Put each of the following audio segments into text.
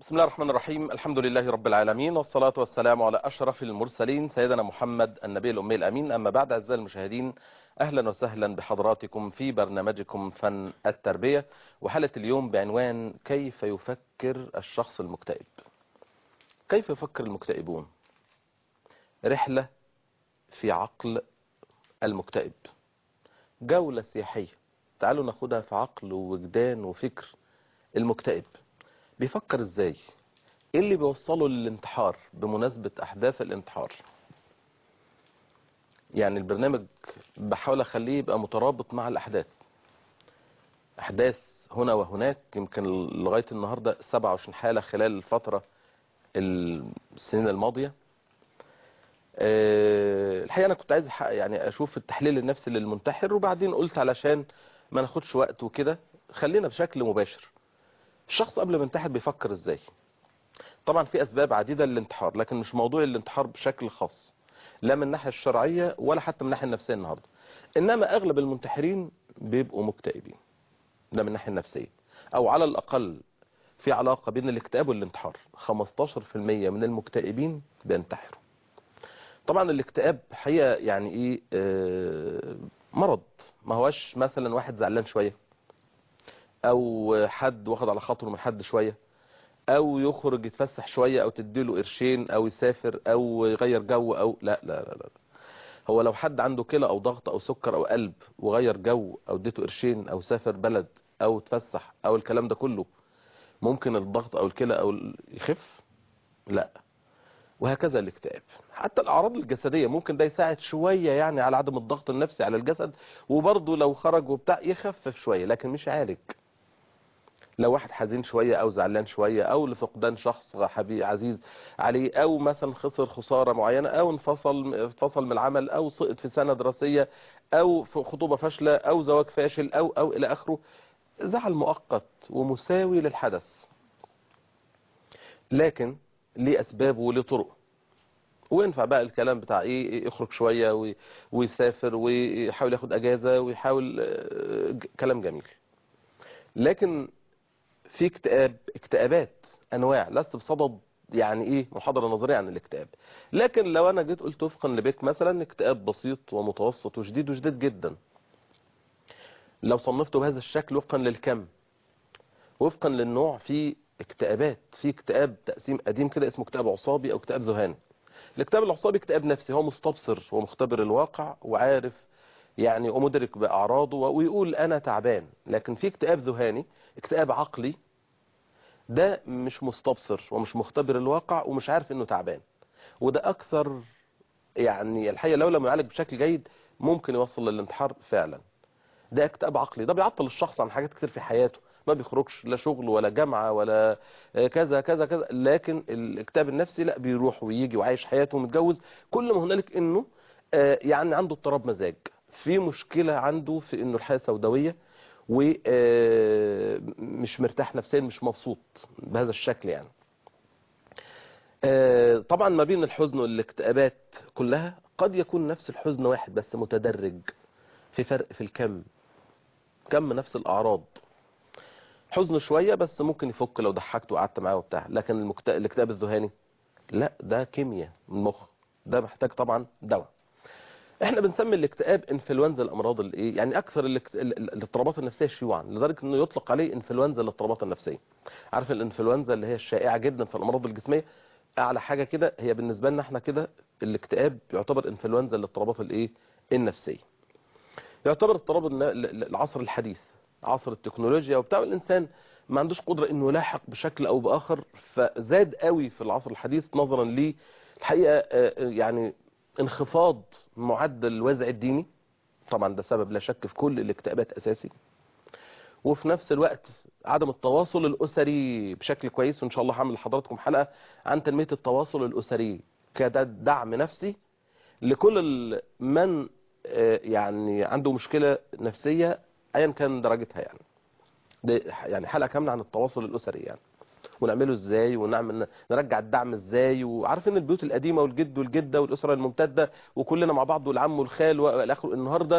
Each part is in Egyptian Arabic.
بسم الله الرحمن الرحيم الحمد لله رب العالمين والصلاة والسلام على أشرف المرسلين سيدنا محمد النبي الأمي الأمين أما بعد أعزائي المشاهدين أهلا وسهلا بحضراتكم في برنامجكم فن التربية وحلقة اليوم بعنوان كيف يفكر الشخص المكتئب كيف يفكر المكتئبون رحلة في عقل المكتئب جولة سياحية تعالوا ناخدها في عقل ووجدان وفكر المكتئب بيفكر ازاي ايه اللي بيوصله للانتحار بمناسبة احداث الانتحار يعني البرنامج بحاول اخليه يبقى مترابط مع الاحداث احداث هنا وهناك يمكن لغاية النهاردة 27 حالة خلال الفترة السنين الماضية أه الحقيقة انا كنت عايز يعني اشوف التحليل النفسي للمنتحر وبعدين قلت علشان ما ناخدش وقت وكده خلينا بشكل مباشر الشخص قبل ما ينتحر بيفكر ازاي طبعا في اسباب عديدة للانتحار لكن مش موضوع الانتحار بشكل خاص لا من الناحية الشرعية ولا حتى من الناحية النفسية النهاردة انما اغلب المنتحرين بيبقوا مكتئبين ده من الناحية النفسية او على الاقل في علاقة بين الاكتئاب والانتحار 15% من المكتئبين بينتحروا طبعا الاكتئاب حقيقة يعني ايه آه مرض ما هوش مثلا واحد زعلان شوية او حد واخد على خاطره من حد شوية او يخرج يتفسح شوية او تديله قرشين او يسافر او يغير جو او لا لا لا, لا. هو لو حد عنده كلى او ضغط او سكر او قلب وغير جو او اديته قرشين او سافر بلد او تفسح او الكلام ده كله ممكن الضغط او الكلى او يخف لا وهكذا الاكتئاب حتى الاعراض الجسدية ممكن ده يساعد شوية يعني على عدم الضغط النفسي على الجسد وبرضه لو خرج وبتاع يخفف شوية لكن مش عالج لو واحد حزين شوية او زعلان شوية او لفقدان شخص حبيب عزيز عليه او مثلا خسر خسارة معينة او انفصل انفصل من العمل او سقط في سنة دراسية او في خطوبة فاشلة او زواج فاشل او او الى اخره زعل مؤقت ومساوي للحدث لكن ليه اسباب وليه طرق وينفع بقى الكلام بتاع ايه يخرج شوية ويسافر ويحاول ياخد اجازة ويحاول كلام جميل لكن في اكتئاب اكتئابات انواع لست بصدد يعني ايه محاضرة نظرية عن الاكتئاب لكن لو انا جيت قلت وفقا لبيك مثلا اكتئاب بسيط ومتوسط وشديد وشديد جدا لو صنفته بهذا الشكل وفقا للكم وفقا للنوع في اكتئابات في اكتئاب تقسيم قديم كده اسمه اكتئاب عصابي او اكتئاب ذهاني الاكتئاب العصابي اكتئاب نفسي هو مستبصر ومختبر الواقع وعارف يعني ومدرك بأعراضه ويقول أنا تعبان لكن في اكتئاب ذهاني اكتئاب عقلي ده مش مستبصر ومش مختبر الواقع ومش عارف انه تعبان وده اكثر يعني الحقيقة لو لم يعالج بشكل جيد ممكن يوصل للانتحار فعلا ده اكتئاب عقلي ده بيعطل الشخص عن حاجات كتير في حياته ما بيخرجش لا شغل ولا جامعة ولا كذا كذا كذا لكن الاكتئاب النفسي لا بيروح ويجي وعايش حياته ومتجوز كل ما هنالك انه يعني عنده اضطراب مزاج في مشكلة عنده في انه الحياة سوداوية ومش مرتاح نفسيا مش مبسوط بهذا الشكل يعني طبعا ما بين الحزن والاكتئابات كلها قد يكون نفس الحزن واحد بس متدرج في فرق في الكم كم نفس الأعراض حزن شوية بس ممكن يفك لو ضحكت وقعدت معاه وبتاع لكن الاكتئاب الذهاني لا ده كيمياء من المخ ده محتاج طبعا دواء احنا بنسمي الاكتئاب انفلونزا الامراض الايه يعني اكثر الاضطرابات النفسيه شيوعا لدرجه انه يطلق عليه انفلونزا الاضطرابات النفسيه عارف الانفلونزا اللي هي الشائعه جدا في الامراض الجسميه اعلى حاجه كده هي بالنسبه لنا احنا كده الاكتئاب يعتبر انفلونزا الاضطرابات الايه النفسيه يعتبر اضطراب العصر الحديث عصر التكنولوجيا وبتاع الانسان ما عندوش قدره انه يلاحق بشكل او باخر فزاد قوي في العصر الحديث نظرا للحقيقه يعني انخفاض معدل الوازع الديني طبعا ده سبب لا شك في كل الاكتئابات اساسي وفي نفس الوقت عدم التواصل الاسري بشكل كويس وان شاء الله هعمل لحضراتكم حلقه عن تنميه التواصل الاسري كدعم نفسي لكل من يعني عنده مشكله نفسيه ايا كان درجتها يعني ده يعني حلقه كامله عن التواصل الاسري يعني ونعمله ازاي ونعمل نرجع الدعم ازاي وعارفين البيوت القديمه والجد والجده والاسره الممتده وكلنا مع بعض والعم والخال والى اخره النهارده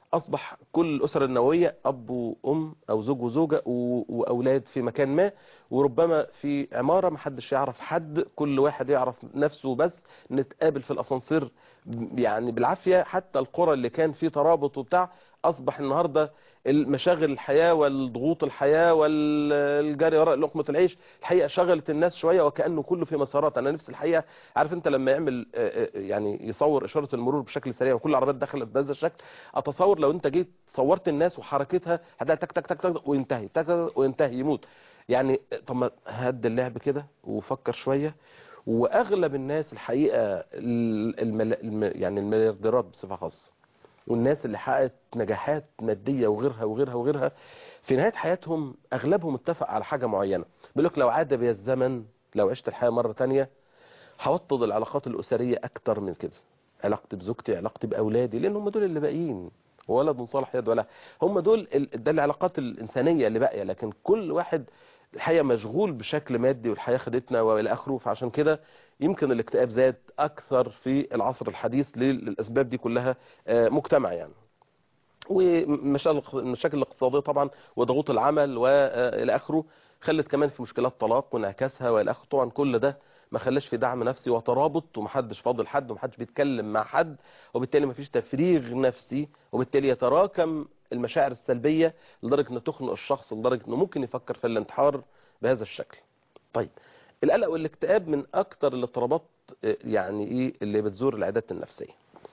اصبح كل الاسر النوويه اب وام او زوج وزوجه و- واولاد في مكان ما وربما في عماره ما حدش يعرف حد كل واحد يعرف نفسه بس نتقابل في الاسانسير يعني بالعافيه حتى القرى اللي كان فيه ترابط وبتاع اصبح النهارده المشاغل الحياه والضغوط الحياه والجري وراء لقمه العيش الحقيقه شغلت الناس شويه وكانه كله في مسارات انا نفسي الحقيقه عارف انت لما يعمل آه، آه، يعني يصور اشاره المرور بشكل سريع وكل العربيات دخلت بهذا الشكل اتصور لو انت جيت صورت الناس وحركتها هتلاقي تك تك تك تك وينتهي تك تك وينتهي يموت يعني طب ما هد اللعب كده وفكر شويه واغلب الناس الحقيقه المل... الم... يعني المليارديرات بصفه خاصه والناس اللي حققت نجاحات ماديه وغيرها وغيرها وغيرها في نهايه حياتهم اغلبهم اتفق على حاجه معينه بيقول لك لو عاد بي الزمن لو عشت الحياه مره تانية هوطد العلاقات الاسريه اكتر من كده علاقتي بزوجتي علاقتي باولادي لان هم دول اللي باقيين ولد صالح يد ولا هم دول ال- ده العلاقات الانسانيه اللي باقيه لكن كل واحد الحقيقه مشغول بشكل مادي والحياه خدتنا والى اخره فعشان كده يمكن الاكتئاب زاد اكثر في العصر الحديث للاسباب دي كلها آه، مجتمع يعني ومشاكل المشاكل الاقتصاديه طبعا وضغوط العمل والى اخره خلت كمان في مشكلات طلاق وانعكاسها والى اخره طبعا كل ده ما خلاش في دعم نفسي وترابط ومحدش فاضل حد ومحدش بيتكلم مع حد وبالتالي مفيش تفريغ نفسي وبالتالي يتراكم المشاعر السلبيه لدرجه انها تخنق الشخص لدرجه انه ممكن يفكر في الانتحار بهذا الشكل. طيب القلق والاكتئاب من اكتر الاضطرابات آه، يعني ايه اللي بتزور العيادات النفسيه.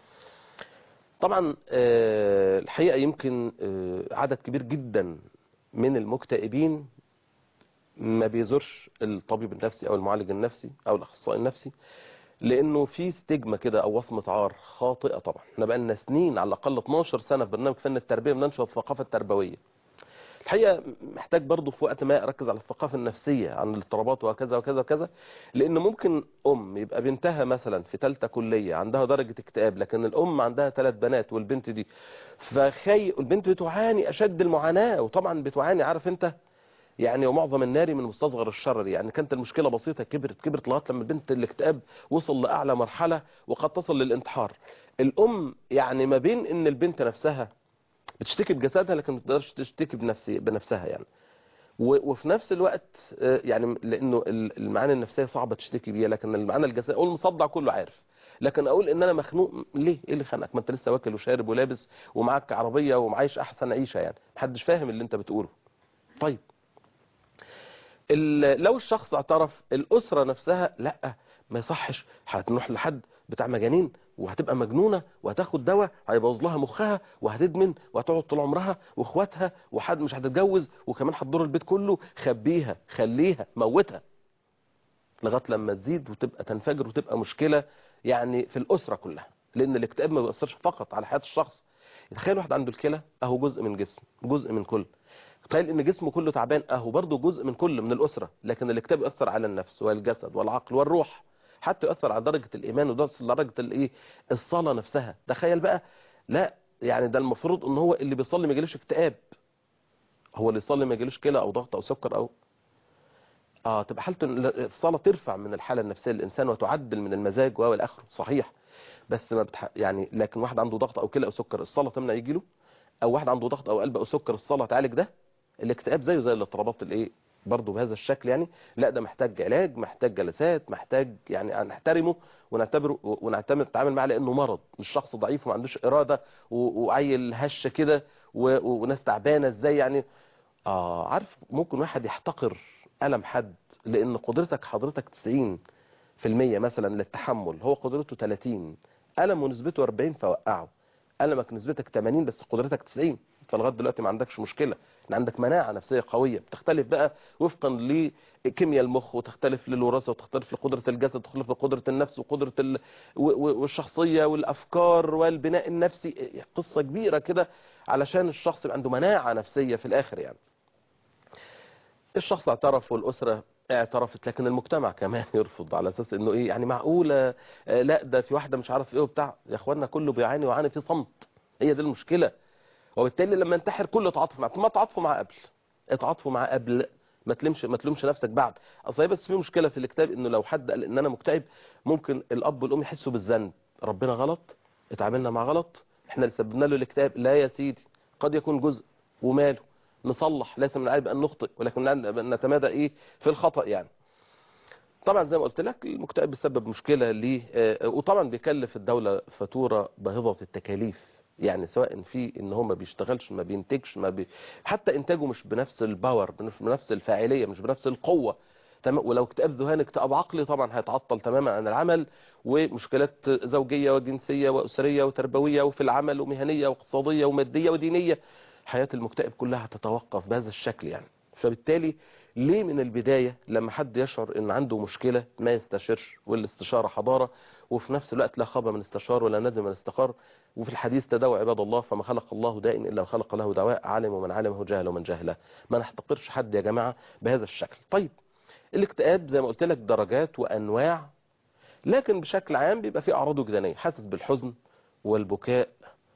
طبعا آه، الحقيقه يمكن آه، عدد كبير جدا من المكتئبين ما بيزورش الطبيب النفسي او المعالج النفسي او الاخصائي النفسي لانه في ستيجما كده او وصمه عار خاطئه طبعا احنا بقى لنا سنين على الاقل 12 سنه في برنامج فن التربيه بننشر الثقافه التربويه الحقيقه محتاج برضه في وقت ما اركز على الثقافه النفسيه عن الاضطرابات وكذا وكذا وكذا لان ممكن ام يبقى بنتها مثلا في ثالثه كليه عندها درجه اكتئاب لكن الام عندها ثلاث بنات والبنت دي فخي البنت بتعاني اشد المعاناه وطبعا بتعاني عارف انت يعني ومعظم النار من مستصغر الشر يعني كانت المشكله بسيطه كبرت كبرت لغايه لما البنت الاكتئاب وصل لاعلى مرحله وقد تصل للانتحار الام يعني ما بين ان البنت نفسها بتشتكي بجسدها لكن ما تقدرش تشتكي بنفسي بنفسها يعني و- وفي نفس الوقت آه، يعني لانه ال- المعاني النفسيه صعبه تشتكي بيها لكن المعاني الجسديه اقول مصدع كله عارف لكن اقول ان انا مخنوق ليه ايه اللي خانقك ما انت لسه واكل وشارب ولابس ومعاك عربيه ومعايش احسن عيشه يعني محدش فاهم اللي انت بتقوله طيب ال- لو الشخص اعترف الاسره نفسها لا ما يصحش هتروح لحد بتاع مجانين وهتبقى مجنونه وهتاخد دواء هيبوظ لها مخها وهتدمن وهتقعد طول عمرها واخواتها وحد مش هتتجوز وكمان هتضر البيت كله خبيها خليها موتها لغايه لما تزيد وتبقى تنفجر وتبقى مشكله يعني في الاسره كلها لان الاكتئاب ما بيأثرش فقط على حياه الشخص تخيل واحد عنده الكلى اهو جزء من جسم جزء من كل تخيل ان جسمه كله تعبان اهو برضه جزء من كل من الاسره لكن الاكتئاب يأثر على النفس والجسد والعقل والروح حتى يأثر على درجه الايمان ويأثر على درجه الايه الصلاه نفسها تخيل بقى لا يعني ده المفروض ان هو اللي بيصلي ما يجيلوش اكتئاب هو اللي يصلي ما يجيلوش كلى او ضغط او سكر او اه تبقى حالته الصلاه ترفع من الحاله النفسيه للانسان وتعدل من المزاج والى اخره صحيح بس ما بتح... يعني لكن واحد عنده ضغط او كلى او سكر الصلاه تمنع يجيله او واحد عنده ضغط او قلب او سكر الصلاه تعالج ده الاكتئاب زيه زي الاضطرابات الايه برضه بهذا الشكل يعني لا ده محتاج علاج محتاج جلسات محتاج يعني نحترمه ونعتبره ونعتمد نتعامل معاه لانه مرض مش شخص ضعيف وما عندوش اراده و... وعيل هشه كده و... وناس تعبانه ازاي يعني اه عارف ممكن واحد يحتقر ألم حد لأن قدرتك حضرتك 90 في المية مثلا للتحمل هو قدرته 30 ألم ونسبته 40 فوقعه ألمك نسبتك 80 بس قدرتك 90 فلغايه دلوقتي ما عندكش مشكلة ان عندك مناعة نفسية قوية بتختلف بقى وفقا لكيمياء المخ وتختلف للوراثة وتختلف لقدرة الجسد وتختلف لقدرة النفس وقدرة ال... و... و... والشخصية والأفكار والبناء النفسي قصة كبيرة كده علشان الشخص يبقى عنده مناعة نفسية في الآخر يعني الشخص اعترف والأسرة اعترفت لكن المجتمع كمان يرفض على اساس انه ايه يعني معقوله آه لا ده في واحده مش عارف ايه وبتاع يا اخوانا كله بيعاني ويعاني في صمت هي دي المشكله وبالتالي لما ينتحر كله يتعاطف معاه ما تعاطفوا معاه قبل اتعاطفوا معاه قبل ما تلمش ما تلومش نفسك بعد اصل هي بس في مشكله في الكتاب انه لو حد قال ان انا مكتئب ممكن الاب والام يحسوا بالذنب ربنا غلط اتعاملنا مع غلط احنا اللي سببنا له الاكتئاب لا يا سيدي قد يكون جزء وماله نصلح ليس من العيب ان نخطئ ولكن من العيب ان نتمادى ايه في الخطأ يعني طبعا زي ما قلت لك المكتئب بيسبب مشكلة ليه آه، وطبعا بيكلف الدولة فاتورة باهظة التكاليف يعني سواء في ان هو ما بيشتغلش ما بينتجش ما بي... حتى انتاجه مش بنفس الباور مش بنفس الفاعلية مش بنفس القوة تمام ولو اكتئاب ذهاني اكتئاب عقلي طبعا هيتعطل تماما عن العمل ومشكلات زوجية وجنسية وأسرية وتربوية وفي العمل ومهنية واقتصادية ومادية ودينية حياة المكتئب كلها هتتوقف بهذا الشكل يعني فبالتالي ليه من البداية لما حد يشعر ان عنده مشكلة ما يستشيرش والاستشارة حضارة وفي نفس الوقت لا خاب من استشار ولا ندم من استقر وفي الحديث تداوى عباد الله فما خلق الله داء الا وخلق له دواء عالم من علمه جاهل ومن جهله ما نحتقرش حد يا جماعة بهذا الشكل طيب الاكتئاب زي ما قلت لك درجات وانواع لكن بشكل عام بيبقى فيه اعراض وجدانيه حاسس بالحزن والبكاء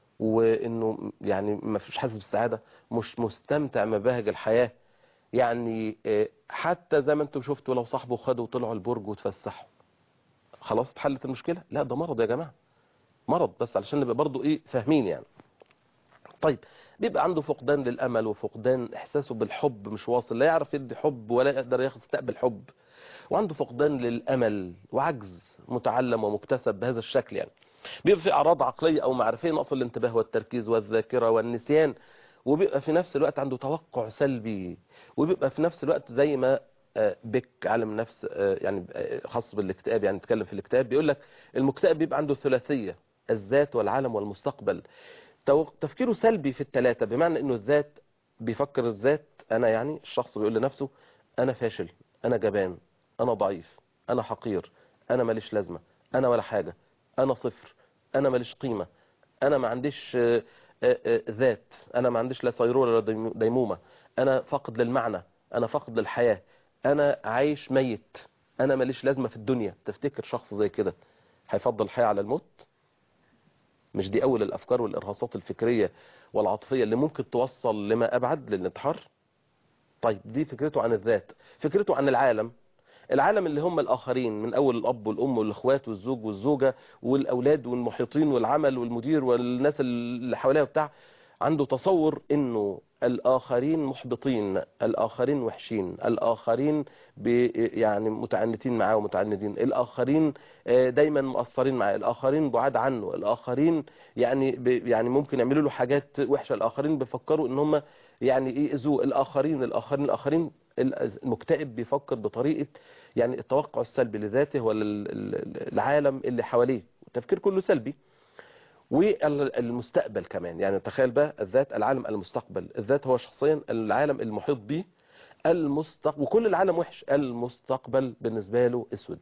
وانه يعني ما فيش حاسس بالسعاده مش مستمتع مباهج الحياه يعني آه، حتى زي ما انتم شفتوا لو صاحبه خدوا وطلعوا البرج وتفسحوا خلاص اتحلت المشكله لا ده مرض يا جماعه مرض بس علشان نبقى برضو ايه فاهمين يعني طيب بيبقى عنده فقدان للامل وفقدان احساسه بالحب مش واصل لا يعرف يدي حب ولا يقدر يستقبل حب وعنده فقدان للامل وعجز متعلم ومكتسب بهذا الشكل يعني بيبقى في اعراض عقليه او معرفيه نقص الانتباه والتركيز والذاكره والنسيان وبيبقى في نفس الوقت عنده توقع سلبي وبيبقى في نفس الوقت زي ما آه، بيك عالم نفس آه، يعني آه، خاص بالاكتئاب يعني بيتكلم في الاكتئاب بيقول لك المكتئب بيبقى عنده ثلاثيه الذات والعالم والمستقبل تو- تفكيره سلبي في الثلاثه بمعنى انه الذات بيفكر الذات انا يعني الشخص بيقول لنفسه انا فاشل انا جبان انا ضعيف انا حقير انا ماليش لازمه انا ولا حاجه انا صفر انا ماليش قيمه انا ما عنديش آه، آه، آه، ذات انا ما عنديش لا صيرورة ولا ديمو- ديمومه انا فاقد للمعنى انا فاقد للحياه انا عايش ميت انا ماليش لازمه في الدنيا تفتكر شخص زي كده هيفضل الحياه على الموت مش دي اول الافكار والارهاصات الفكريه والعاطفيه اللي ممكن توصل لما ابعد للانتحار طيب دي فكرته عن الذات فكرته عن العالم العالم اللي هم الآخرين من أول الأب والأم والأخوات والزوج والزوجة والأولاد والمحيطين والعمل والمدير والناس اللي حواليه وبتاع عنده تصور إنه الآخرين محبطين الآخرين وحشين الآخرين بي يعني متعنتين معاه ومتعندين الآخرين آه، دايما مقصرين معاه الآخرين بعاد عنه الآخرين يعني بي يعني ممكن يعملوا له حاجات وحشة الآخرين بيفكروا إن هم يعني يأذوا الآخرين الآخرين الآخرين المكتئب بيفكر بطريقة يعني التوقع السلبي لذاته وللعالم اللي حواليه التفكير كله سلبي والمستقبل كمان يعني تخيل بقى الذات العالم المستقبل الذات هو شخصيا العالم المحيط به المستقبل وكل العالم وحش المستقبل بالنسبة له اسود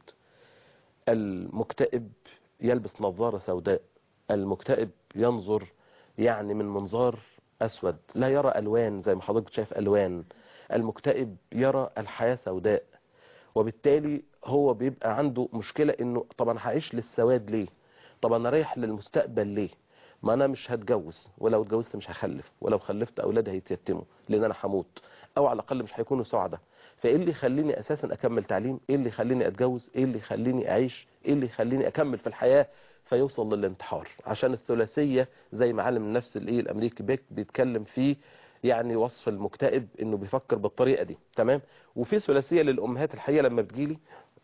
المكتئب يلبس نظارة سوداء المكتئب ينظر يعني من منظار أسود لا يرى ألوان زي ما حضرتك شايف ألوان المكتئب يرى الحياة سوداء وبالتالي هو بيبقى عنده مشكلة انه طب انا هعيش للسواد ليه طب انا رايح للمستقبل ليه ما انا مش هتجوز ولو اتجوزت مش هخلف ولو خلفت اولاد هيتيتموا لان انا هموت او على الاقل مش هيكونوا سعداء فايه اللي يخليني اساسا اكمل تعليم ايه اللي يخليني اتجوز ايه اللي يخليني اعيش ايه اللي يخليني اكمل في الحياة فيوصل للانتحار عشان الثلاثية زي ما علم النفس الايه الامريكي بيك بيتكلم فيه يعني وصف المكتئب انه بيفكر بالطريقة دي تمام وفي ثلاثية للامهات الحقيقة لما بتجيلي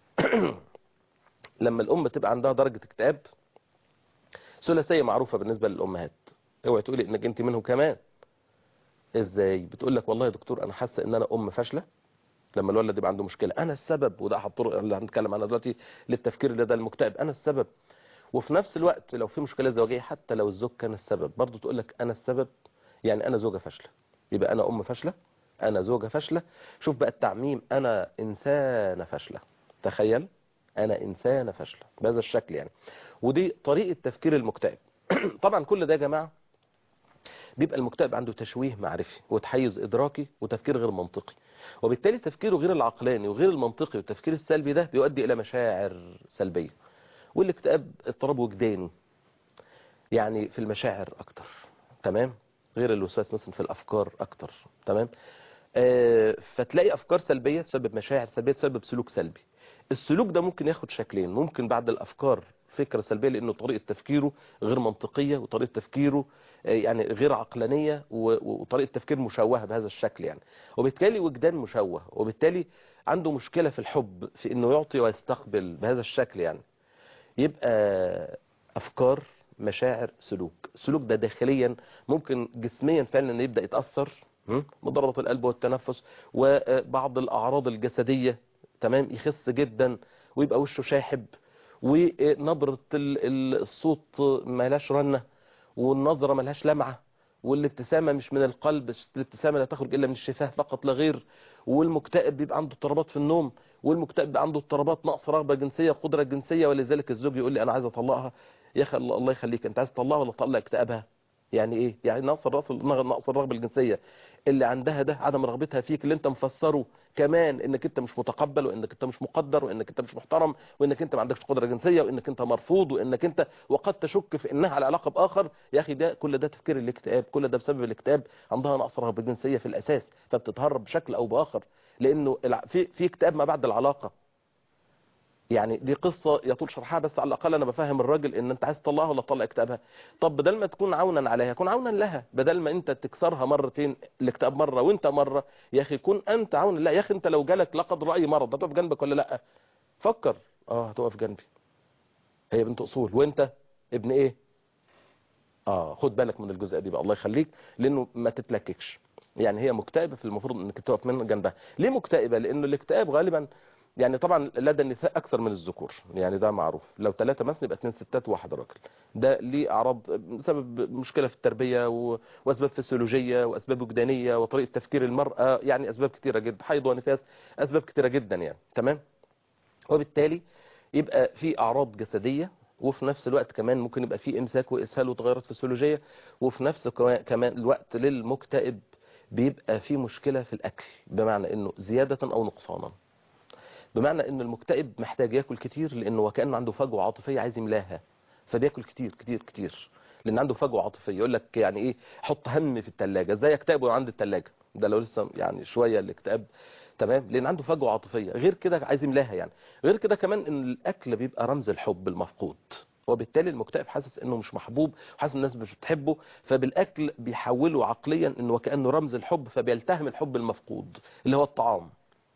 لما الام تبقى عندها درجة اكتئاب ثلاثية معروفة بالنسبة للامهات اوعي تقولي انك انت منهم كمان ازاي بتقول لك والله يا دكتور انا حاسه ان انا ام فاشله لما الولد يبقى عنده مشكله انا السبب وده احد الطرق اللي هنتكلم عنها دلوقتي للتفكير اللي ده المكتئب انا السبب وفي نفس الوقت لو في مشكله زوجيه حتى لو الزوج كان السبب برضه تقول لك انا السبب يعني انا زوجه فاشله يبقى انا ام فاشله انا زوجه فاشله شوف بقى التعميم انا انسانه فاشله تخيل انا انسانه فاشله بهذا الشكل يعني ودي طريقه تفكير المكتئب طبعا كل ده يا جماعه بيبقى المكتئب عنده تشويه معرفي وتحيز إدراكي وتفكير غير منطقي وبالتالي تفكيره غير العقلاني وغير المنطقي والتفكير السلبي ده بيؤدي إلى مشاعر سلبية والاكتئاب اضطراب وجداني يعني في المشاعر أكتر تمام غير الوسواس مثلا في الأفكار أكتر تمام آه فتلاقي أفكار سلبية تسبب مشاعر سلبية تسبب سلوك سلبي السلوك ده ممكن ياخد شكلين ممكن بعد الأفكار فكره سلبيه لانه طريقه تفكيره غير منطقيه وطريقه تفكيره آه، يعني غير عقلانيه و- وطريقه تفكير مشوهه بهذا الشكل يعني وبالتالي وجدان مشوه وبالتالي عنده مشكله في الحب في انه يعطي ويستقبل بهذا الشكل يعني يبقى افكار مشاعر سلوك السلوك ده داخليا ممكن جسميا فعلا يبدا يتاثر م? بضربات القلب والتنفس وبعض الاعراض الجسديه تمام يخس جدا ويبقى وشه شاحب ونبره ال- ال- الصوت ملهاش رنه والنظره ملهاش لمعه والابتسامه مش من القلب الابتسامه لا تخرج الا من الشفاه فقط لا غير والمكتئب بيبقى عنده اضطرابات في النوم والمكتئب بيبقى عنده اضطرابات نقص رغبه جنسيه قدره جنسيه ولذلك الزوج يقول لي انا عايز اطلقها يا اخي الله الله يخليك انت عايز تطلقها ولا تطلق اكتئابها يعني ايه يعني نقص الرأس نقص الرغبه الجنسيه اللي عندها ده عدم رغبتها فيك اللي انت مفسره كمان انك انت مش متقبل وانك انت مش مقدر وانك انت مش محترم وانك انت ما عندكش قدره جنسيه وانك انت مرفوض وانك انت وقد تشك في انها على علاقه باخر يا اخي ده كل ده تفكير الاكتئاب كل ده بسبب الاكتئاب عندها نقص رغبه جنسيه في الاساس فبتتهرب بشكل او باخر لانه الع- في في اكتئاب ما بعد العلاقه يعني دي قصة يطول شرحها بس على الأقل أنا بفهم الراجل إن أنت عايز تطلقها ولا تطلق اكتئابها طب بدل ما تكون عونا عليها كون عونا لها بدل ما أنت تكسرها مرتين الاكتئاب مرة وأنت مرة يا أخي كون أنت عونا لا يا أخي أنت لو جالك لا قدر أي مرض هتقف جنبك ولا لا فكر اه هتقف جنبي هي بنت أصول وأنت ابن إيه اه خد بالك من الجزء دي بقى الله يخليك لأنه ما تتلككش يعني هي مكتئبة في المفروض انك تقف من جنبها ليه مكتئبة لانه الاكتئاب غالبا يعني طبعا لدى النساء اكثر من الذكور يعني ده معروف لو ثلاثة مثلا يبقى اثنين ستات وواحد راجل ده ليه اعراض بسبب مشكلة في التربية و... واسباب فسيولوجية واسباب وجدانية وطريقة تفكير المرأة يعني اسباب كتيرة جدا حيض ونفاس اسباب كتيرة جدا يعني تمام وبالتالي يبقى في اعراض جسدية وفي نفس الوقت كمان ممكن يبقى في امساك واسهال وتغيرات فسيولوجية وفي نفس كوا- كمان الوقت للمكتئب بيبقى في مشكلة في الاكل بمعنى انه زيادة او نقصانا بمعنى ان المكتئب محتاج ياكل كتير لانه وكانه عنده فجوه عاطفيه عايز يملاها فبياكل كتير كتير كتير لان عنده فجوه عاطفيه يقول لك يعني ايه حط هم في الثلاجه ازاي يكتئب وهو عند الثلاجه ده لو لسه يعني شويه الاكتئاب تمام لان عنده فجوه عاطفيه غير كده عايز يملاها يعني غير كده كمان ان الاكل بيبقى رمز الحب المفقود وبالتالي المكتئب حاسس انه مش محبوب وحاسس الناس مش بتحبه فبالاكل بيحوله عقليا انه وكانه رمز الحب فبيلتهم الحب المفقود اللي هو الطعام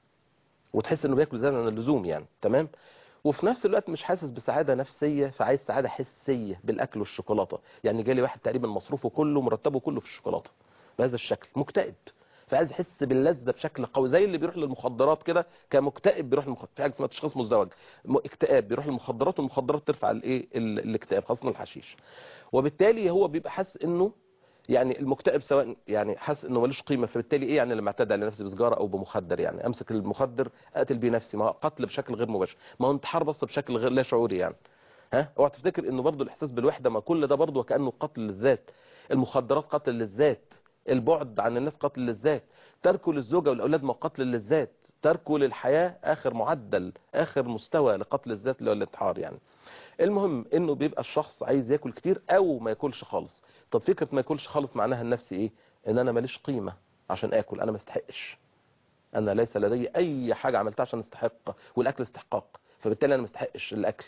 وتحس انه بياكل زياده عن اللزوم يعني تمام وفي نفس الوقت مش حاسس بسعاده نفسيه فعايز سعاده حسيه بالاكل والشوكولاته يعني جالي واحد تقريبا مصروفه كله مرتبه كله في الشوكولاته بهذا الشكل مكتئب فعايز يحس باللذه بشكل قوي زي اللي بيروح للمخدرات كده كمكتئب بيروح للمخدرات في حاجه اسمها تشخيص مزدوج م- اكتئاب بيروح للمخدرات والمخدرات ترفع الايه ال- الاكتئاب خاصه الحشيش وبالتالي هو بيبقى حاسس انه يعني المكتئب سواء يعني حاسس انه ملوش قيمه فبالتالي ايه يعني لما اعتدى على نفسي بسجاره او بمخدر يعني امسك المخدر اقتل بيه نفسي ما هو قتل بشكل غير مباشر ما هو انتحار بس بشكل غير لا شعوري يعني ها اوعى تفتكر انه برضه الاحساس بالوحده ما كل ده برضه وكانه قتل للذات المخدرات قتل للذات البعد عن الناس قتل للذات تركه للزوجه والاولاد ما قتل للذات تركه للحياه اخر معدل اخر مستوى لقتل الذات اللي هو الانتحار يعني المهم انه بيبقى الشخص عايز ياكل كتير او ما ياكلش خالص طب فكره ما ياكلش خالص معناها النفسي ايه ان انا ماليش قيمه عشان اكل انا ما استحقش انا ليس لدي اي حاجه عملتها عشان استحق والاكل استحقاق فبالتالي انا ما استحقش الاكل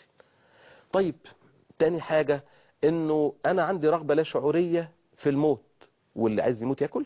طيب تاني حاجه انه انا عندي رغبه لا شعوريه في الموت واللي عايز يموت ياكل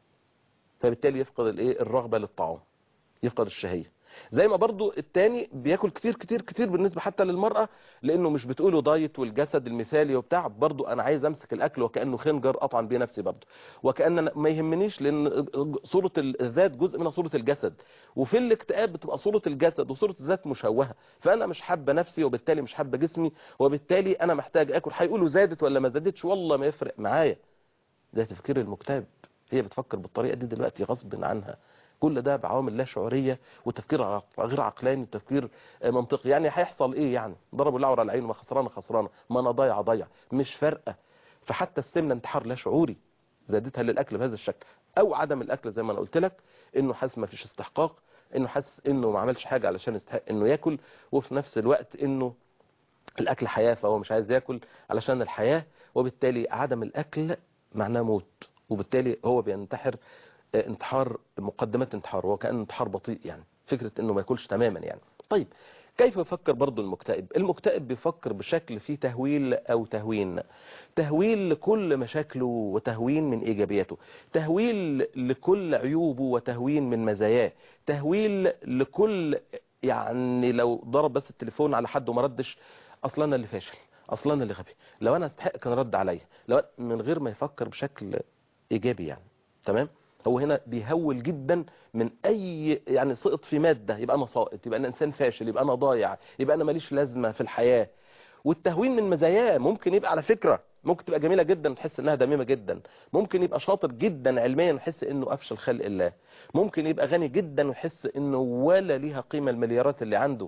فبالتالي يفقد الايه الرغبه للطعام يفقد الشهيه زي ما برضو التاني بياكل كتير كتير كتير بالنسبة حتى للمرأة لانه مش بتقوله دايت والجسد المثالي وبتاع برضو انا عايز امسك الاكل وكأنه خنجر اطعن بيه نفسي برضو وكأن أنا- ما يهمنيش لان صورة الذات جزء منها صورة الجسد وفي الاكتئاب بتبقى صورة الجسد وصورة الذات مشوهة فانا مش حابة نفسي وبالتالي مش حابة جسمي وبالتالي انا محتاج اكل هيقولوا زادت ولا ما زادتش والله ما يفرق معايا ده تفكير المكتئب هي بتفكر بالطريقة دي دلوقتي غصب عنها كل ده بعوامل لا شعورية وتفكير عق- غير عقلاني وتفكير آه، منطقي يعني هيحصل ايه يعني ضربوا الأعور على العين ما خسرانة خسرانة ما انا ضايع ضايع مش فارقة فحتى السمنة انتحار لا شعوري زادتها للأكل بهذا الشكل أو عدم الأكل زي ما أنا قلت لك إنه حاسس ما فيش استحقاق إنه حاسس إنه ما عملش حاجة علشان يستحق إنه ياكل وفي نفس الوقت إنه الأكل حياة فهو مش عايز ياكل علشان الحياة وبالتالي عدم الأكل معناه موت وبالتالي هو بينتحر آه، انتحار مقدمات انتحار هو كان انتحار بطيء يعني فكرة انه ما ياكلش تماما يعني طيب كيف يفكر برضو المكتئب المكتئب بيفكر بشكل فيه تهويل أو تهوين تهويل لكل مشاكله وتهوين من إيجابياته تهويل لكل عيوبه وتهوين من مزاياه تهويل لكل يعني لو ضرب بس التليفون على حد وما ردش اصلا انا اللي فاشل اصلا انا اللي غبي لو انا استحق كان رد عليا لو من غير ما يفكر بشكل ايجابي يعني تمام هو هنا بيهول جدا من اي يعني سقط في ماده يبقى انا ساقط يبقى انا انسان فاشل يبقى انا ضايع يبقى انا ماليش لازمه في الحياه والتهوين من مزاياه ممكن يبقى على فكره ممكن تبقى جميله جدا تحس انها دميمه جدا ممكن يبقى شاطر جدا علميا ويحس انه افشل خلق الله ممكن يبقى غني جدا ويحس انه ولا ليها قيمه المليارات اللي عنده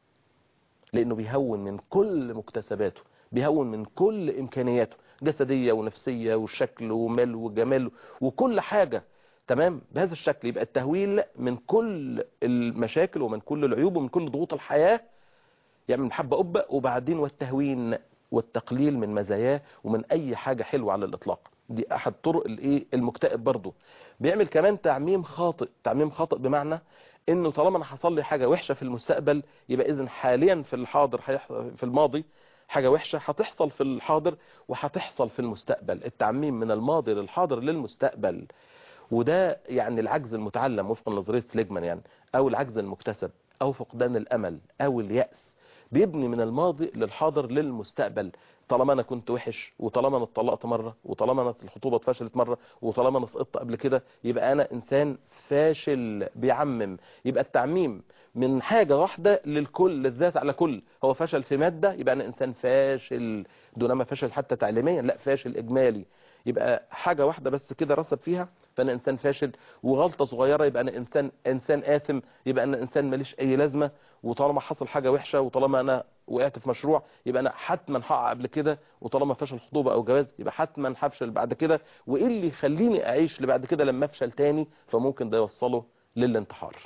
لانه بيهون من كل مكتسباته بيهون من كل امكانياته جسديه ونفسيه وشكل ومال وجمال وكل حاجه تمام بهذا الشكل يبقى التهويل من كل المشاكل ومن كل العيوب ومن كل ضغوط الحياه يعمل يعني محبه قبه وبعدين والتهوين والتقليل من مزاياه ومن اي حاجه حلوه على الاطلاق دي احد طرق الايه المكتئب برضه بيعمل كمان تعميم خاطئ تعميم خاطئ بمعنى انه طالما انا حصل لي حاجه وحشه في المستقبل يبقى اذا حاليا في الحاضر في الماضي حاجه وحشه هتحصل في الحاضر وهتحصل في المستقبل التعميم من الماضي للحاضر للمستقبل وده يعني العجز المتعلم وفقا لنظريه سليجمان يعني او العجز المكتسب او فقدان الامل او الياس بيبني من الماضي للحاضر للمستقبل طالما انا كنت وحش وطالما انا اتطلقت مره وطالما انا الخطوبه اتفشلت مره وطالما انا سقطت قبل كده يبقى انا انسان فاشل بيعمم يبقى التعميم من حاجه واحده للكل للذات على كل هو فشل في ماده يبقى انا انسان فاشل دون ما فشل حتى تعليميا لا فاشل اجمالي يبقى حاجه واحده بس كده رسب فيها فانا انسان فاشل وغلطه صغيره يبقى انا انسان انسان آثم يبقى انا انسان ماليش اي لازمه وطالما حصل حاجه وحشه وطالما انا وقعت في مشروع يبقى انا حتما هقع قبل كده وطالما فشل خطوبه او جواز يبقى حتما هفشل بعد كده وايه اللي يخليني اعيش لبعد كده لما افشل تاني فممكن ده يوصله للانتحار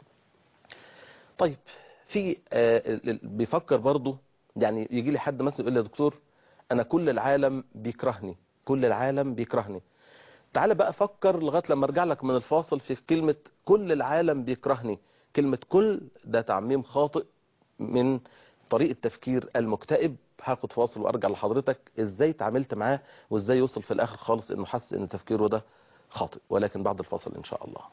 طيب في آه بيفكر برضه يعني يجي لي حد مثلا يقول لي يا دكتور انا كل العالم بيكرهني كل العالم بيكرهني تعال بقى فكر لغايه لما ارجع لك من الفاصل في كلمه كل العالم بيكرهني كلمه كل ده تعميم خاطئ من طريقه تفكير المكتئب هاخد فاصل وارجع لحضرتك ازاي تعاملت معاه وازاي يوصل في الاخر خالص انه حس ان تفكيره ده خاطئ ولكن بعد الفاصل ان شاء الله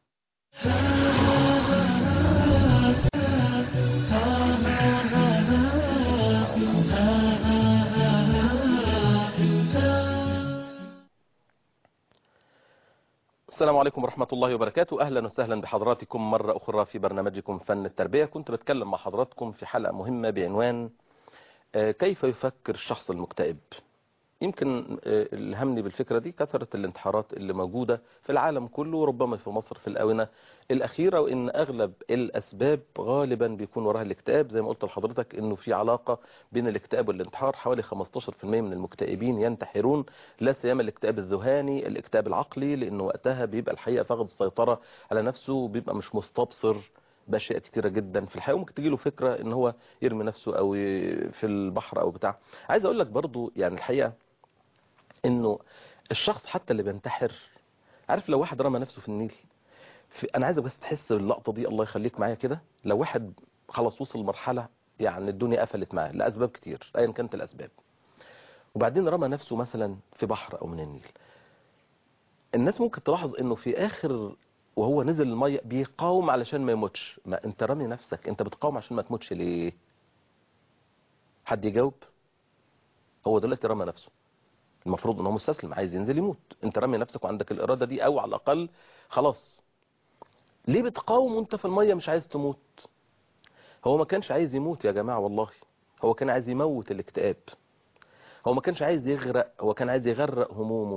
السلام عليكم ورحمة الله وبركاته أهلا وسهلا بحضراتكم مرة أخرى في برنامجكم فن التربية كنت بتكلم مع حضراتكم في حلقة مهمة بعنوان كيف يفكر الشخص المكتئب يمكن اللي همني بالفكرة دي كثرة الانتحارات اللي موجودة في العالم كله وربما في مصر في الآونة الأخيرة وإن أغلب الأسباب غالبا بيكون وراها الاكتئاب زي ما قلت لحضرتك إنه في علاقة بين الاكتئاب والانتحار حوالي 15% من المكتئبين ينتحرون لا سيما الاكتئاب الذهاني الاكتئاب العقلي لأنه وقتها بيبقى الحقيقة فقد السيطرة على نفسه وبيبقى مش مستبصر باشياء كتيرة جدا في الحياة وممكن تجيله فكرة ان هو يرمي نفسه او في البحر او بتاع عايز اقول لك برضو يعني الحقيقة انه الشخص حتى اللي بينتحر عارف لو واحد رمى نفسه في النيل في انا عايزك بس تحس باللقطه دي الله يخليك معايا كده لو واحد خلاص وصل لمرحله يعني الدنيا قفلت معاه لاسباب كتير ايا كانت الاسباب وبعدين رمى نفسه مثلا في بحر او من النيل الناس ممكن تلاحظ انه في اخر وهو نزل الميه بيقاوم علشان ما يموتش ما انت رامي نفسك انت بتقاوم عشان ما تموتش ليه حد يجاوب هو دلوقتي رمى نفسه المفروض ان هو مستسلم عايز ينزل يموت انت رامي نفسك وعندك الاراده دي او على الاقل خلاص ليه بتقاوم وانت في الميه مش عايز تموت هو ما كانش عايز يموت يا جماعه والله هو كان عايز يموت الاكتئاب هو ما كانش عايز يغرق هو كان عايز يغرق همومه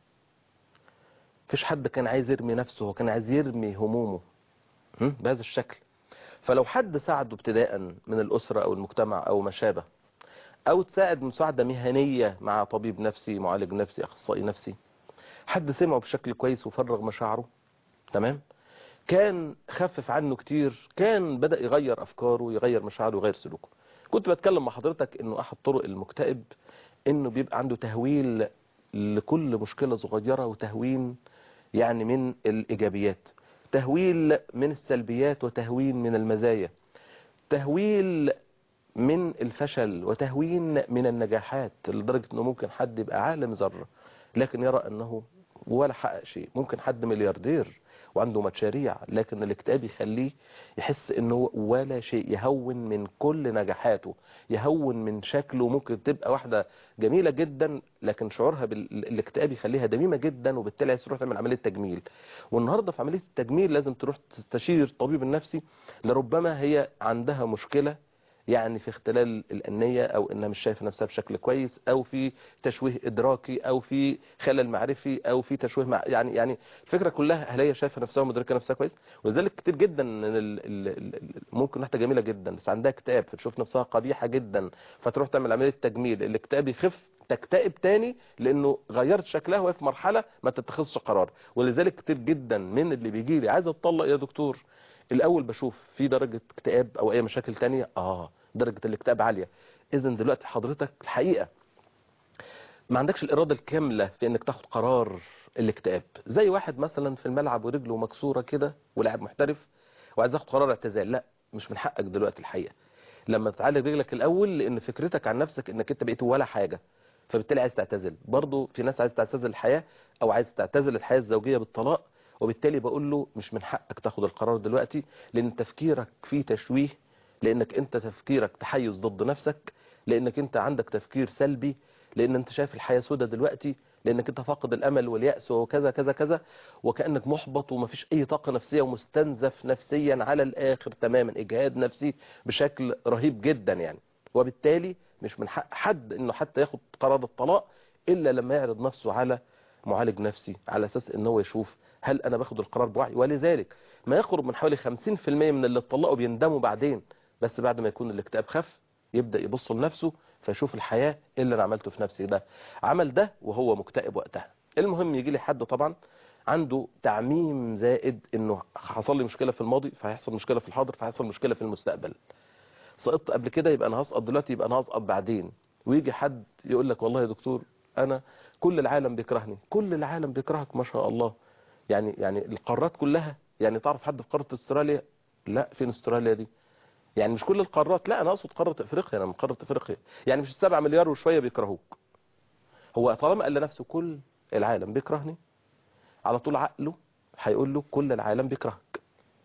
مفيش حد كان عايز يرمي نفسه هو كان عايز يرمي همومه بهذا الشكل فلو حد ساعده ابتداء من الأسرة أو المجتمع أو ما شابه أو تساعد مساعدة مهنية مع طبيب نفسي معالج نفسي أخصائي نفسي حد سمعه بشكل كويس وفرغ مشاعره تمام كان خفف عنه كتير كان بدأ يغير أفكاره يغير مشاعره يغير سلوكه كنت بتكلم مع حضرتك انه احد طرق المكتئب انه بيبقى عنده تهويل لكل مشكلة صغيرة وتهوين يعني من الإيجابيات تهويل من السلبيات وتهوين من المزايا تهويل من الفشل وتهوين من النجاحات لدرجة انه ممكن حد يبقى عالم ذرة لكن يرى انه ولا حقق شيء ممكن حد ملياردير وعنده مشاريع لكن الاكتئاب يخليه يحس انه ولا شيء يهون من كل نجاحاته يهون من شكله ممكن تبقى واحدة جميلة جدا لكن شعورها بالاكتئاب يخليها دميمة جدا وبالتالي عايز تروح تعمل عملية تجميل والنهاردة في عملية التجميل لازم تروح تستشير الطبيب النفسي لربما هي عندها مشكلة يعني في اختلال الأنية أو إنها مش شايفة نفسها بشكل كويس أو في تشويه إدراكي أو في خلل معرفي أو في تشويه مع يعني يعني الفكرة كلها هل هي شايفة نفسها ومدركة نفسها كويس ولذلك كتير جدا من ال ال ال ممكن واحدة جميلة جدا بس عندها اكتئاب فتشوف نفسها قبيحة جدا فتروح تعمل عملية تجميل الاكتئاب يخف تكتئب تاني لانه غيرت شكلها وهي في مرحله ما تتخذش قرار ولذلك كتير جدا من اللي بيجي لي عايز اتطلق يا دكتور الاول بشوف في درجه اكتئاب او اي مشاكل تانية اه درجة الاكتئاب عالية اذا دلوقتي حضرتك الحقيقة ما عندكش الإرادة الكاملة في انك تاخد قرار الاكتئاب زي واحد مثلا في الملعب ورجله مكسورة كده ولاعب محترف وعايز ياخد قرار اعتزال لا مش من حقك دلوقتي الحقيقة لما تعالج رجلك الأول لأن فكرتك عن نفسك انك انت بقيت ولا حاجة فبالتالي عايز تعتزل برضه في ناس عايز تعتزل الحياة أو عايز تعتزل الحياة الزوجية بالطلاق وبالتالي بقول له مش من حقك تاخد القرار دلوقتي لأن تفكيرك فيه تشويه لانك انت تفكيرك تحيز ضد نفسك لانك انت عندك تفكير سلبي لان انت شايف الحياة سودة دلوقتي لانك انت فاقد الامل واليأس وكذا كذا كذا وكأنك محبط ومفيش اي طاقة نفسية ومستنزف نفسيا على الاخر تماما اجهاد نفسي بشكل رهيب جدا يعني وبالتالي مش من حق حد انه حتى ياخد قرار الطلاق الا لما يعرض نفسه على معالج نفسي على اساس ان هو يشوف هل انا باخد القرار بوعي ولذلك ما يقرب من حوالي 50% من اللي اتطلقوا بيندموا بعدين بس بعد ما يكون الاكتئاب خف يبدأ يبص لنفسه فيشوف الحياة ايه اللي انا عملته في نفسي ده عمل ده وهو مكتئب وقتها المهم يجي لي حد طبعا عنده تعميم زائد انه حصل لي مشكلة في الماضي فهيحصل مشكلة في الحاضر فهيحصل مشكلة في المستقبل سقطت قبل كده يبقى انا هسقط دلوقتي يبقى انا هسقط بعدين ويجي حد يقول لك والله يا دكتور انا كل العالم بيكرهني كل العالم بيكرهك ما شاء الله يعني يعني القارات كلها يعني تعرف حد في قارة استراليا لا فين استراليا دي يعني مش كل القارات لا انا اقصد قاره افريقيا انا من قاره افريقيا يعني مش السبعة مليار وشويه بيكرهوك هو طالما قال لنفسه كل العالم بيكرهني على طول عقله هيقول له كل العالم بيكرهك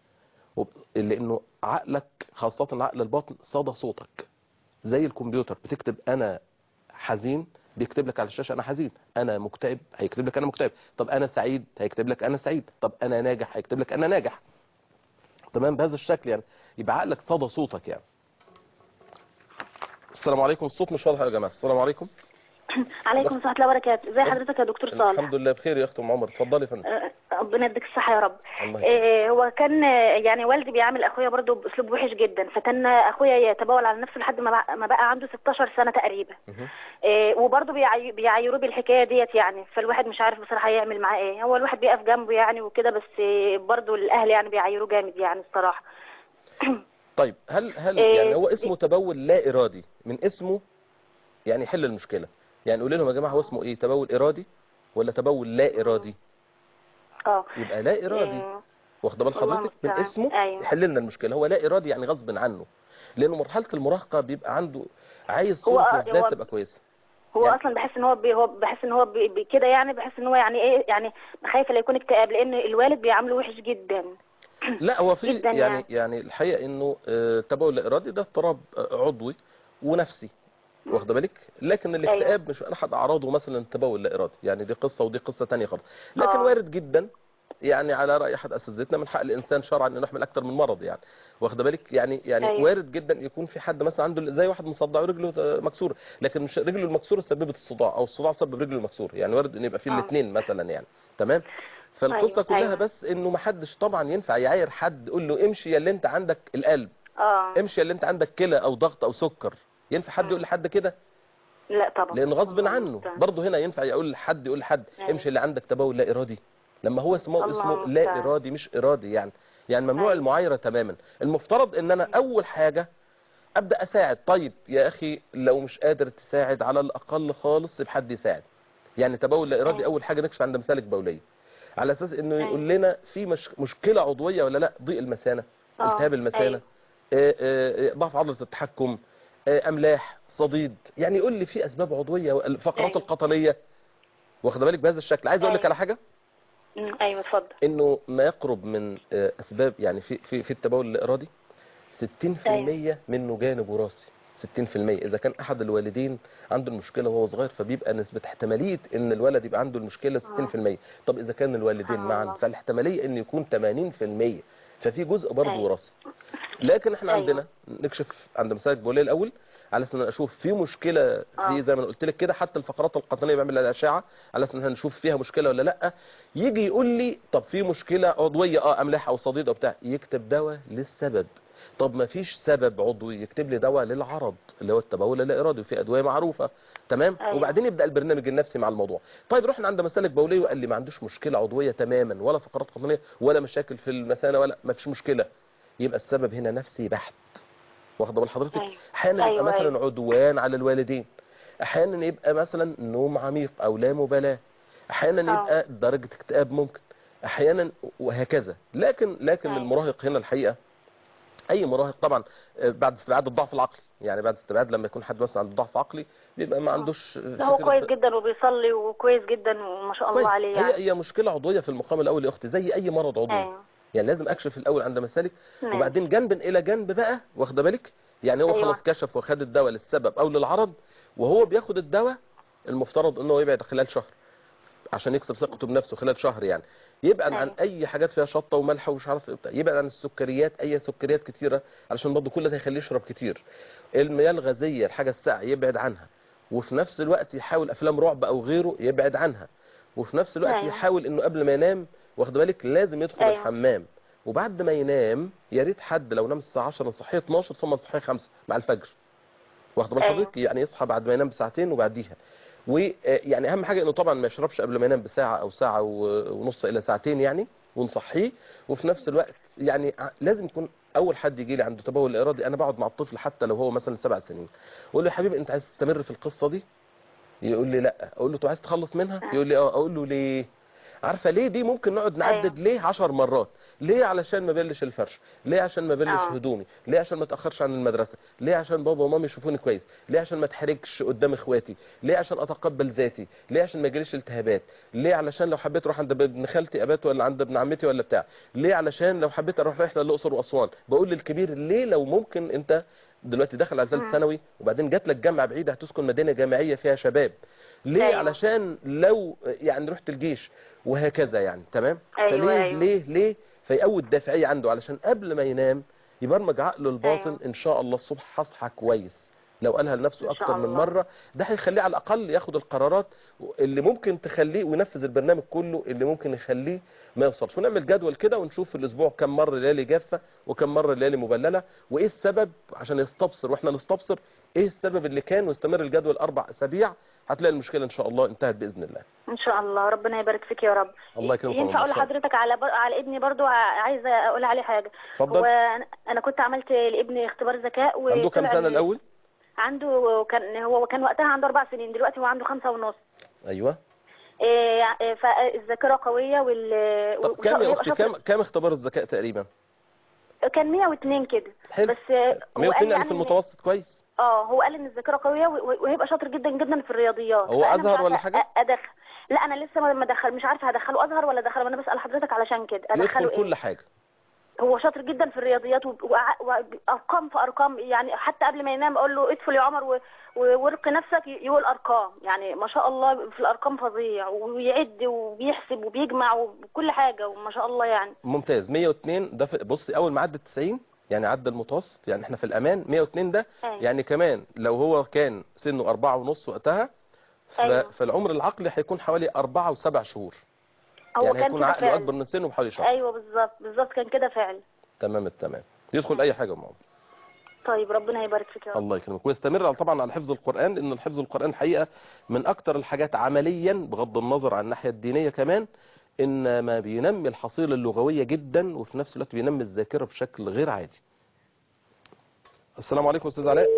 لانه عقلك خاصه عقل الباطن صدى صوتك زي الكمبيوتر بتكتب انا حزين بيكتب لك على الشاشه انا حزين انا مكتئب هيكتب لك انا مكتئب طب انا سعيد هيكتب لك انا سعيد طب انا ناجح هيكتب لك انا ناجح تمام بهذا الشكل يعني يبقى عقلك صدى صوتك يعني السلام عليكم الصوت مش واضح يا جماعه السلام عليكم عليكم ورحمه الله وبركاته ازي حضرتك يا دكتور صالح الحمد لله بخير يا اخت ام عمر اتفضلي يا فندم أه، ربنا يديك الصحه يا رب الله إيه هو كان آه، يعني والدي بيعامل اخويا برضه باسلوب وحش جدا فكان اخويا يتبول على نفسه لحد ما بقى, ما بقى عنده 16 سنه تقريبا مهم. إيه وبرضه بيعي- بيعايروه بالحكايه ديت يعني فالواحد مش عارف بصراحه يعمل معاه ايه هو الواحد بيقف جنبه يعني وكده بس آه، برضه الاهل يعني بيعايروه جامد يعني الصراحه طيب هل هل إيه، يعني هو اسمه تبول لا ارادي من اسمه يعني يحل المشكله يعني قول لهم يا جماعه هو اسمه ايه تبول ارادي ولا تبول لا ارادي اه يبقى لا ارادي إيه، واخد بال الله حضرتك من المستعان. اسمه أيوة. يحل لنا المشكله هو لا ارادي يعني غصب عنه لانه مرحله المراهقه بيبقى عنده عايز هو- صورته هو- الذات تبقى كويسه هو يعني- اصلا بحس ان هو بي هو بحس ان هو بي بي كده يعني بحس ان هو يعني ايه يعني خايف لا يكون اكتئاب لان الوالد بيعامله وحش جدا لا هو في جداً يعني يعني. يعني الحقيقه انه آه، تبول لا ارادي ده اضطراب آه، عضوي ونفسي واخد بالك لكن الاكتئاب مش احد اعراضه مثلا التبول لا ارادي يعني دي قصه ودي قصه تانية خالص لكن آه. وارد جدا يعني على راي احد اساتذتنا من حق الانسان شرعا انه يحمل اكتر من مرض يعني واخد بالك يعني يعني أيوة. وارد جدا يكون في حد مثلا عنده زي واحد مصدع ورجله آه، مكسوره لكن مش رجله المكسوره سببت الصداع او الصداع سبب رجله المكسوره يعني وارد ان يبقى في آه. الاثنين مثلا يعني تمام فالقصه أيوة، كلها أيوة. بس انه ما حدش طبعا ينفع يعاير حد يقول له امشي يا اللي انت عندك القلب اه امشي يا اللي انت عندك كلى او ضغط او سكر ينفع حد يقول لحد كده لا طبعا لان غصب الله عنه المستعان. برضه هنا ينفع يقول لحد يقول لحد أيوة. امشي اللي عندك تبول لا ارادي لما هو اسمه الله اسمه لا المستعان. ارادي مش ارادي يعني يعني ممنوع أيوة. المعايره تماما المفترض ان انا اول حاجه ابدا اساعد طيب يا اخي لو مش قادر تساعد على الاقل خالص يبقى حد يساعد يعني تبول لا ارادي أيوة. اول حاجه نكشف عند مسالك بوليه على اساس انه أيوة. يقول لنا في مش مشكله عضويه ولا لا ضيق المثانه آه، التهاب المثانه أيوة. آه، آه، ضعف عضله التحكم آه، املاح صديد يعني يقول لي في اسباب عضويه الفقرات أيوة. القطنيه واخد بالك بهذا الشكل عايز اقول لك أيوة. على حاجه مم، ايوه اتفضل انه ما يقرب من آه، اسباب يعني في في في التبول الارادي 60% منه جانب وراثي 60% اذا كان احد الوالدين عنده المشكله وهو صغير فبيبقى نسبه احتماليه ان الولد يبقى عنده المشكله 60% طب اذا كان الوالدين سبحان معا الله. فالاحتماليه ان يكون 80% ففي جزء برضه أيوة. وراثي لكن احنا أيوة. عندنا نكشف عند مسالك بوليه الاول على اساس ان اشوف في مشكله في آه. زي ما انا قلت لك كده حتى الفقرات القطنيه بعمل لها اشعه على اساس ان هنشوف فيها مشكله ولا لا يجي يقول لي طب في مشكله عضويه اه املاح او صديد او بتاع يكتب دواء للسبب طب ما فيش سبب عضوي يكتب لي دواء للعرض اللي هو التبول اللا ارادي وفي ادويه معروفه تمام أيوة. وبعدين يبدا البرنامج النفسي مع الموضوع طيب رحنا عند مسالك بوليه وقال لي ما عندوش مشكله عضويه تماما ولا فقرات قطنيه ولا مشاكل في المثانه ولا ما فيش مشكله يبقى السبب هنا نفسي بحت واخده بال حضرتك أيوة. احيانا يبقى أيوة، مثلا أيوة. عدوان على الوالدين احيانا يبقى مثلا نوم عميق او لا مبالاه احيانا آه. يبقى درجه اكتئاب ممكن احيانا وهكذا لكن لكن أيوة. المراهق هنا الحقيقه اي مراهق طبعا آه، بعد استبعاد الضعف العقلي يعني بعد استبعاد لما يكون حد مثلا عنده ضعف عقلي بيبقى ما عندوش ده هو فكرة- كويس جدا وبيصلي وكويس جدا وما شاء الله كويس. عليه يعني هي هي مشكله عضويه في المقام الاول يا اختي زي اي مرض عضوي ايوه يعني لازم اكشف الاول عند مسالك ماشي. وبعدين جنبا الى جنب بقى واخده بالك يعني هو أيوة. خلاص كشف وخد الدواء للسبب او للعرض وهو بياخد الدواء المفترض انه يبعد خلال شهر عشان يكسب ثقته بنفسه خلال شهر يعني يبعد عن أيوة. اي حاجات فيها شطه وملح ومش عارف ايه بتاع. يبعد عن السكريات اي سكريات كتيره علشان برضه كل ده هيخليه يشرب كتير المياه الغازيه الحاجه الساقعه يبعد عنها وفي نفس الوقت يحاول افلام رعب او غيره يبعد عنها وفي نفس الوقت أيوة. يحاول انه قبل ما ينام واخد بالك لازم يدخل أيوة. الحمام وبعد ما ينام يا ريت حد لو نام الساعه 10 صحيه 12 ثم تصحيه 5 مع الفجر واخد بال أيوة. حضرتك يعني يصحى بعد ما ينام بساعتين وبعديها ويعني اهم حاجه انه طبعا ما يشربش قبل ما ينام بساعه او ساعه و- ونص الى ساعتين يعني ونصحيه وفي نفس الوقت يعني ع- لازم يكون اول حد يجي لي عنده تبول ارادي انا بقعد مع الطفل حتى لو هو مثلا سبع سنين اقول له يا حبيبي انت عايز تستمر في القصه دي يقول لي لا اقول له انت عايز تخلص منها يقول لي اه اقول له ليه عارفه ليه دي ممكن نقعد نعدد ليه عشر مرات ليه علشان ما بلش الفرش ليه عشان ما بلش آه. هدومي ليه عشان ما اتاخرش عن المدرسه ليه عشان بابا ومامي يشوفوني كويس ليه عشان ما اتحرجش قدام اخواتي ليه عشان اتقبل ذاتي ليه عشان ما يجيليش التهابات ليه علشان لو حبيت اروح عند ابن خالتي ابات ولا عند ابن عمتي ولا بتاع ليه علشان لو حبيت اروح رحله الاقصر واسوان بقول للكبير ليه لو ممكن انت دلوقتي داخل على ثالث ثانوي وبعدين جات لك جامعه بعيده هتسكن مدينه جامعيه فيها شباب ليه أيوة. علشان لو يعني رحت الجيش وهكذا يعني تمام أيوة، فليه أيوة. ليه ليه فيقوي الدافعيه عنده علشان قبل ما ينام يبرمج عقله الباطن أيوة. ان شاء الله الصبح هصحى كويس لو قالها لنفسه إن شاء اكتر من الله. مره ده هيخليه على الاقل ياخد القرارات اللي ممكن تخليه وينفذ البرنامج كله اللي ممكن يخليه ما يوصلش ونعمل جدول كده ونشوف في الاسبوع كم مره ليالي جافه وكم مره ليالي مبلله وايه السبب عشان يستبصر واحنا نستبصر ايه السبب اللي كان ويستمر الجدول اربع اسابيع هتلاقي المشكله ان شاء الله انتهت باذن الله ان شاء الله ربنا يبارك فيك يا رب الله يكرمك ينفع اقول والله. لحضرتك على بر... على ابني برضو ع- عايزه اقول عليه حاجه اتفضل. هو أنا- انا كنت عملت لابني اختبار ذكاء عنده كام وطلع سنه إن- الاول عنده كان هو كان وقتها عنده اربع سنين دلوقتي هو عنده خمسة ونص ايوه إيه، إيه، فالذاكره قويه وال طب وش- كام يا هيبقى اختي شاطر. كام كام اختبار الذكاء تقريبا كان 102 كده حلو بس آه، هو 102 قال يعني في إن- المتوسط كويس اه هو قال ان الذاكره قويه و- وهيبقى شاطر جدا جدا في الرياضيات هو فأنا مش أزهر ولا عارفة حاجة؟ أ- ادخل لا انا لسه ما ما دخل مش عارفه هدخله ازهر ولا ادخله انا بسال حضرتك علشان كده ادخله يدخل ايه كل حاجه هو شاطر جدا في الرياضيات وب- وع- وارقام في ارقام يعني حتى قبل ما ينام اقول له ادخل يا عمر و- و- وارق نفسك ي- يقول ارقام يعني ما شاء الله في الارقام فظيع ويعد وبيحسب وبيجمع وكل حاجه وما شاء الله يعني ممتاز 102 ده في بصي اول ما عدى 90 يعني عدى المتوسط يعني احنا في الامان 102 ده أيوة. يعني كمان لو هو كان سنه أربعة ونص وقتها ف- أيوة. فالعمر العقلي هيكون حوالي أربعة وسبع شهور هو يعني كان هيكون كده عقله فعلا أكبر من سنه بحوالي شهر ايوه بالظبط بالظبط كان كده فعلا تمام التمام يدخل أي حاجة معه طيب ربنا يبارك فيك يا رب الله يكرمك ويستمر على- طبعا على حفظ القرآن لأن الحفظ القرآن الحقيقة من أكتر الحاجات عمليا بغض النظر عن الناحية الدينية كمان إنما بينمي الحصيلة اللغوية جدا وفي نفس الوقت بينمي الذاكرة بشكل غير عادي السلام عليكم أستاذ علاء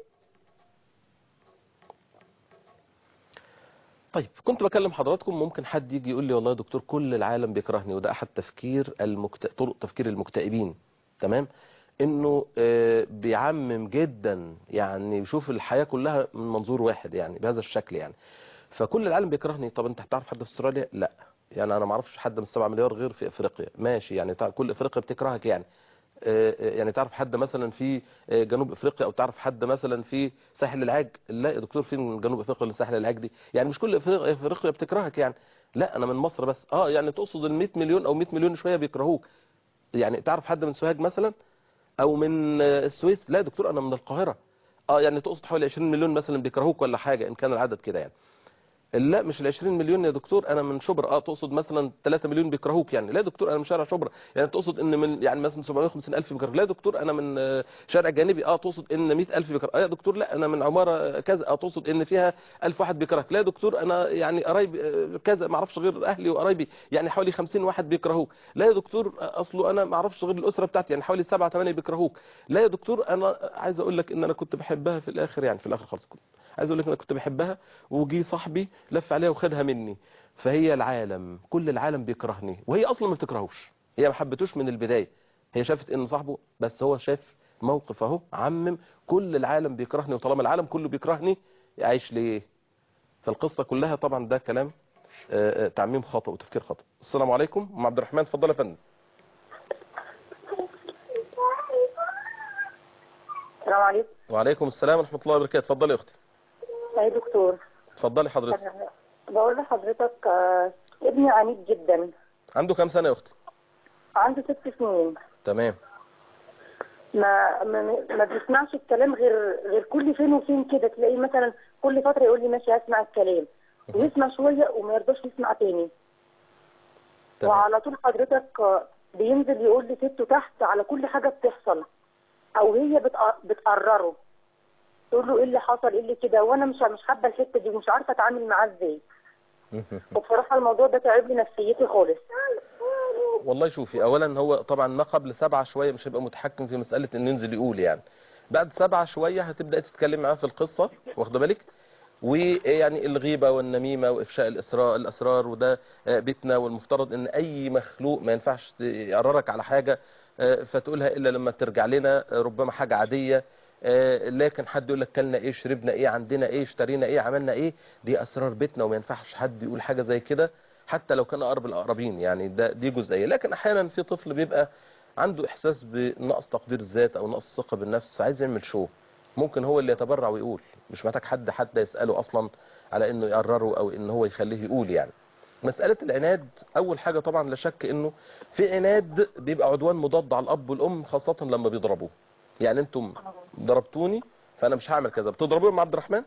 طيب كنت بكلم حضراتكم ممكن حد يجي يقول لي والله يا دكتور كل العالم بيكرهني وده أحد تفكير المكت... طرق تفكير المكتئبين تمام انه آه، بيعمم جدا يعني يشوف الحياه كلها من منظور واحد يعني بهذا الشكل يعني فكل العالم بيكرهني طب انت هتعرف حد في استراليا لا يعني انا ما اعرفش حد من السبعة مليار غير في افريقيا ماشي يعني تع- كل افريقيا بتكرهك يعني آه، آه، يعني تعرف حد مثلا في آه، جنوب افريقيا او تعرف حد مثلا في ساحل العاج لا يا دكتور فين من جنوب افريقيا لساحل العاج دي يعني مش كل افريقيا افريقيا بتكرهك يعني لا انا من مصر بس اه يعني تقصد ال 100 مليون او 100 مليون شويه بيكرهوك يعني تعرف حد من سوهاج مثلا او من آه، السويس لا يا دكتور انا من القاهره اه يعني تقصد حوالي 20 مليون مثلا بيكرهوك ولا حاجه ان كان العدد كده يعني لا مش ال 20 مليون يا دكتور انا من شبرا اه تقصد مثلا 3 مليون بيكرهوك يعني لا يا دكتور انا من شارع شبرا يعني تقصد ان من يعني مثلا 750 الف بيكره لا يا دكتور انا من آه، شارع جانبي اه تقصد ان 100 الف بيكره اه يا دكتور لا انا من عماره آه، كذا اه تقصد ان فيها 1000 واحد بيكرهك لا يا دكتور انا يعني قرايبي آه، كذا ما اعرفش غير اهلي وقرايبي يعني حوالي 50 واحد بيكرهوك لا يا دكتور آه، اصله انا ما اعرفش غير الاسره بتاعتي يعني حوالي 7 8 بيكرهوك لا يا دكتور انا عايز اقول لك ان انا كنت بحبها في الاخر يعني في الاخر خالص كنت عايز اقول لك انا كنت بحبها وجي صاحبي لف عليها وخدها مني فهي العالم كل العالم بيكرهني وهي اصلا ما بتكرهوش هي ما حبتوش من البدايه هي شافت ان صاحبه بس هو شاف موقف اهو عمم كل العالم بيكرهني وطالما العالم كله بيكرهني اعيش ليه فالقصه كلها طبعا ده كلام آه، آه، تعميم خطا وتفكير خطا السلام عليكم ام عبد الرحمن اتفضل يا فندم السلام عليكم وعليكم السلام ورحمه الله وبركاته اتفضلي يا اختي يا دكتور اتفضلي حضرتك أنا بقول لحضرتك آه، ابني عنيد جدا عنده كام سنه يا اختي عنده ست سنين تمام ما ما, ما بيسمعش الكلام غير غير كل فين وفين كده تلاقيه مثلا كل فتره يقول لي ماشي هسمع الكلام ويسمع شويه وما يرضاش يسمع تاني تمام وعلى طول حضرتك آه، بينزل يقول لي ست تحت على كل حاجه بتحصل او هي بتق- بتقرره تقول له ايه اللي حصل ايه اللي كده وانا مش مش حابه الحته دي ومش عارفه اتعامل معاه ازاي وبصراحه الموضوع ده تعب لي نفسيتي خالص والله شوفي اولا هو طبعا ما قبل سبعة شوية مش هيبقى متحكم في مسألة انه ينزل يقول يعني بعد سبعة شوية هتبدأ تتكلم معاه في القصة واخده بالك ويعني الغيبة والنميمة وإفشاء الإسرار الأسرار وده آه، بيتنا والمفترض إن أي مخلوق ما ينفعش يقررك على حاجة آه، فتقولها إلا لما ترجع لنا آه، ربما حاجة عادية آه، لكن حد يقول لك كلنا ايه شربنا ايه عندنا ايه اشترينا ايه عملنا ايه دي اسرار بيتنا وما ينفعش حد يقول حاجه زي كده حتى لو كان اقرب الاقربين يعني ده دي جزئيه لكن احيانا في طفل بيبقى عنده احساس بنقص تقدير الذات او نقص ثقه بالنفس فعايز يعمل شو ممكن هو اللي يتبرع ويقول مش محتاج حد حتى يساله اصلا على انه يقرره او ان هو يخليه يقول يعني مسألة العناد أول حاجة طبعا لا شك إنه في عناد بيبقى عدوان مضاد على الأب والأم خاصة لما بيضربوه يعني أنتم ضربتوني فأنا مش هعمل كذا بتضربوه مع عبد الرحمن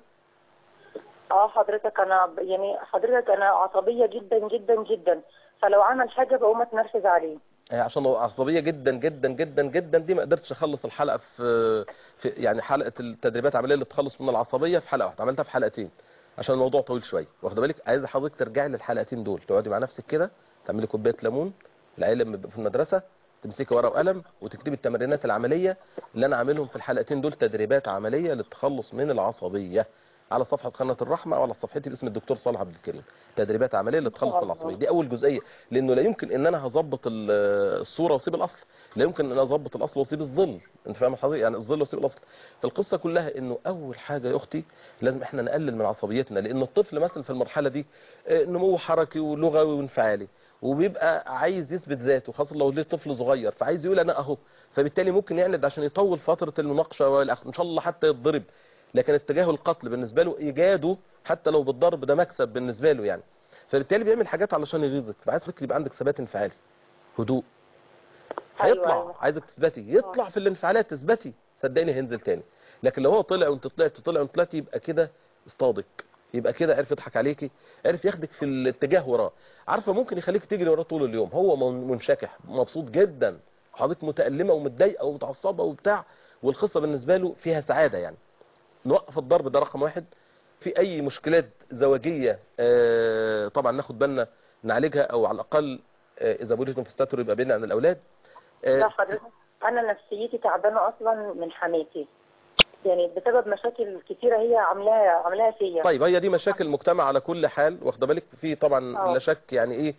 اه حضرتك انا ب- يعني حضرتك انا عصبيه جدا جدا جدا فلو عمل حاجه بقوم اتنرفز عليه آه، عشان هو عصبيه جدا جدا جدا جدا دي ما قدرتش اخلص الحلقه في, في يعني حلقه التدريبات العمليه اللي تخلص من العصبيه في حلقه واحده عملتها في حلقتين عشان الموضوع طويل شويه واخده بالك عايز حضرتك ترجعي للحلقتين دول تقعدي مع نفسك كده تعملي كوبايه ليمون العيله لما بيبقوا في المدرسه تمسكي ورقه وقلم وتكتبي التمرينات العمليه اللي انا عاملهم في الحلقتين دول تدريبات عمليه للتخلص من العصبيه على صفحه قناه الرحمه او على صفحتي باسم الدكتور صالح عبد الكريم تدريبات عمليه للتخلص من العصبيه دي اول جزئيه لانه لا يمكن ان انا هظبط ال- الصوره واسيب الاصل لا يمكن ان انا اظبط الاصل واسيب الظل انت فاهم حضرتك يعني الظل واسيب الاصل فالقصه كلها انه اول حاجه يا اختي لازم احنا نقلل من عصبيتنا لان الطفل مثلا في المرحله دي آه، نمو حركي ولغوي وانفعالي وبيبقى عايز يثبت ذاته خاصه لو ليه طفل صغير فعايز يقول انا اهو فبالتالي ممكن يعند عشان يطول فتره المناقشه والأخ... ان شاء الله حتى يتضرب لكن اتجاه القتل بالنسبه له ايجاده حتى لو بالضرب ده مكسب بالنسبه له يعني فبالتالي بيعمل حاجات علشان يغيظك فعايز فكرة يبقى عندك ثبات انفعالي هدوء أيوة، هيطلع أيوة. عايزك تثبتي يطلع في الانفعالات تثبتي صدقني هينزل تاني لكن لو هو طلع وانت طلعت طلع وانت طلعت يبقى كده اصطادك يبقى كده عرف يضحك عليكي عرف ياخدك في الاتجاه وراه عارفه ممكن يخليك تجري وراه طول اليوم هو من- منشكح مبسوط جدا حضرتك متألمة ومتضايقة ومتعصبة وبتاع والقصة بالنسبة له فيها سعادة يعني نوقف الضرب ده رقم واحد في اي مشكلات زواجية آه، طبعا ناخد بالنا نعالجها او على الاقل آه، اذا بوليتم في ستاتور يبقى بينا عن الاولاد آه، لا حضرتك انا نفسيتي تعبانه اصلا من حماتي يعني بسبب مشاكل كتيره هي عاملاها عاملاها فيا طيب هي دي مشاكل المجتمع على كل حال واخده بالك في طبعا آه. لا شك يعني ايه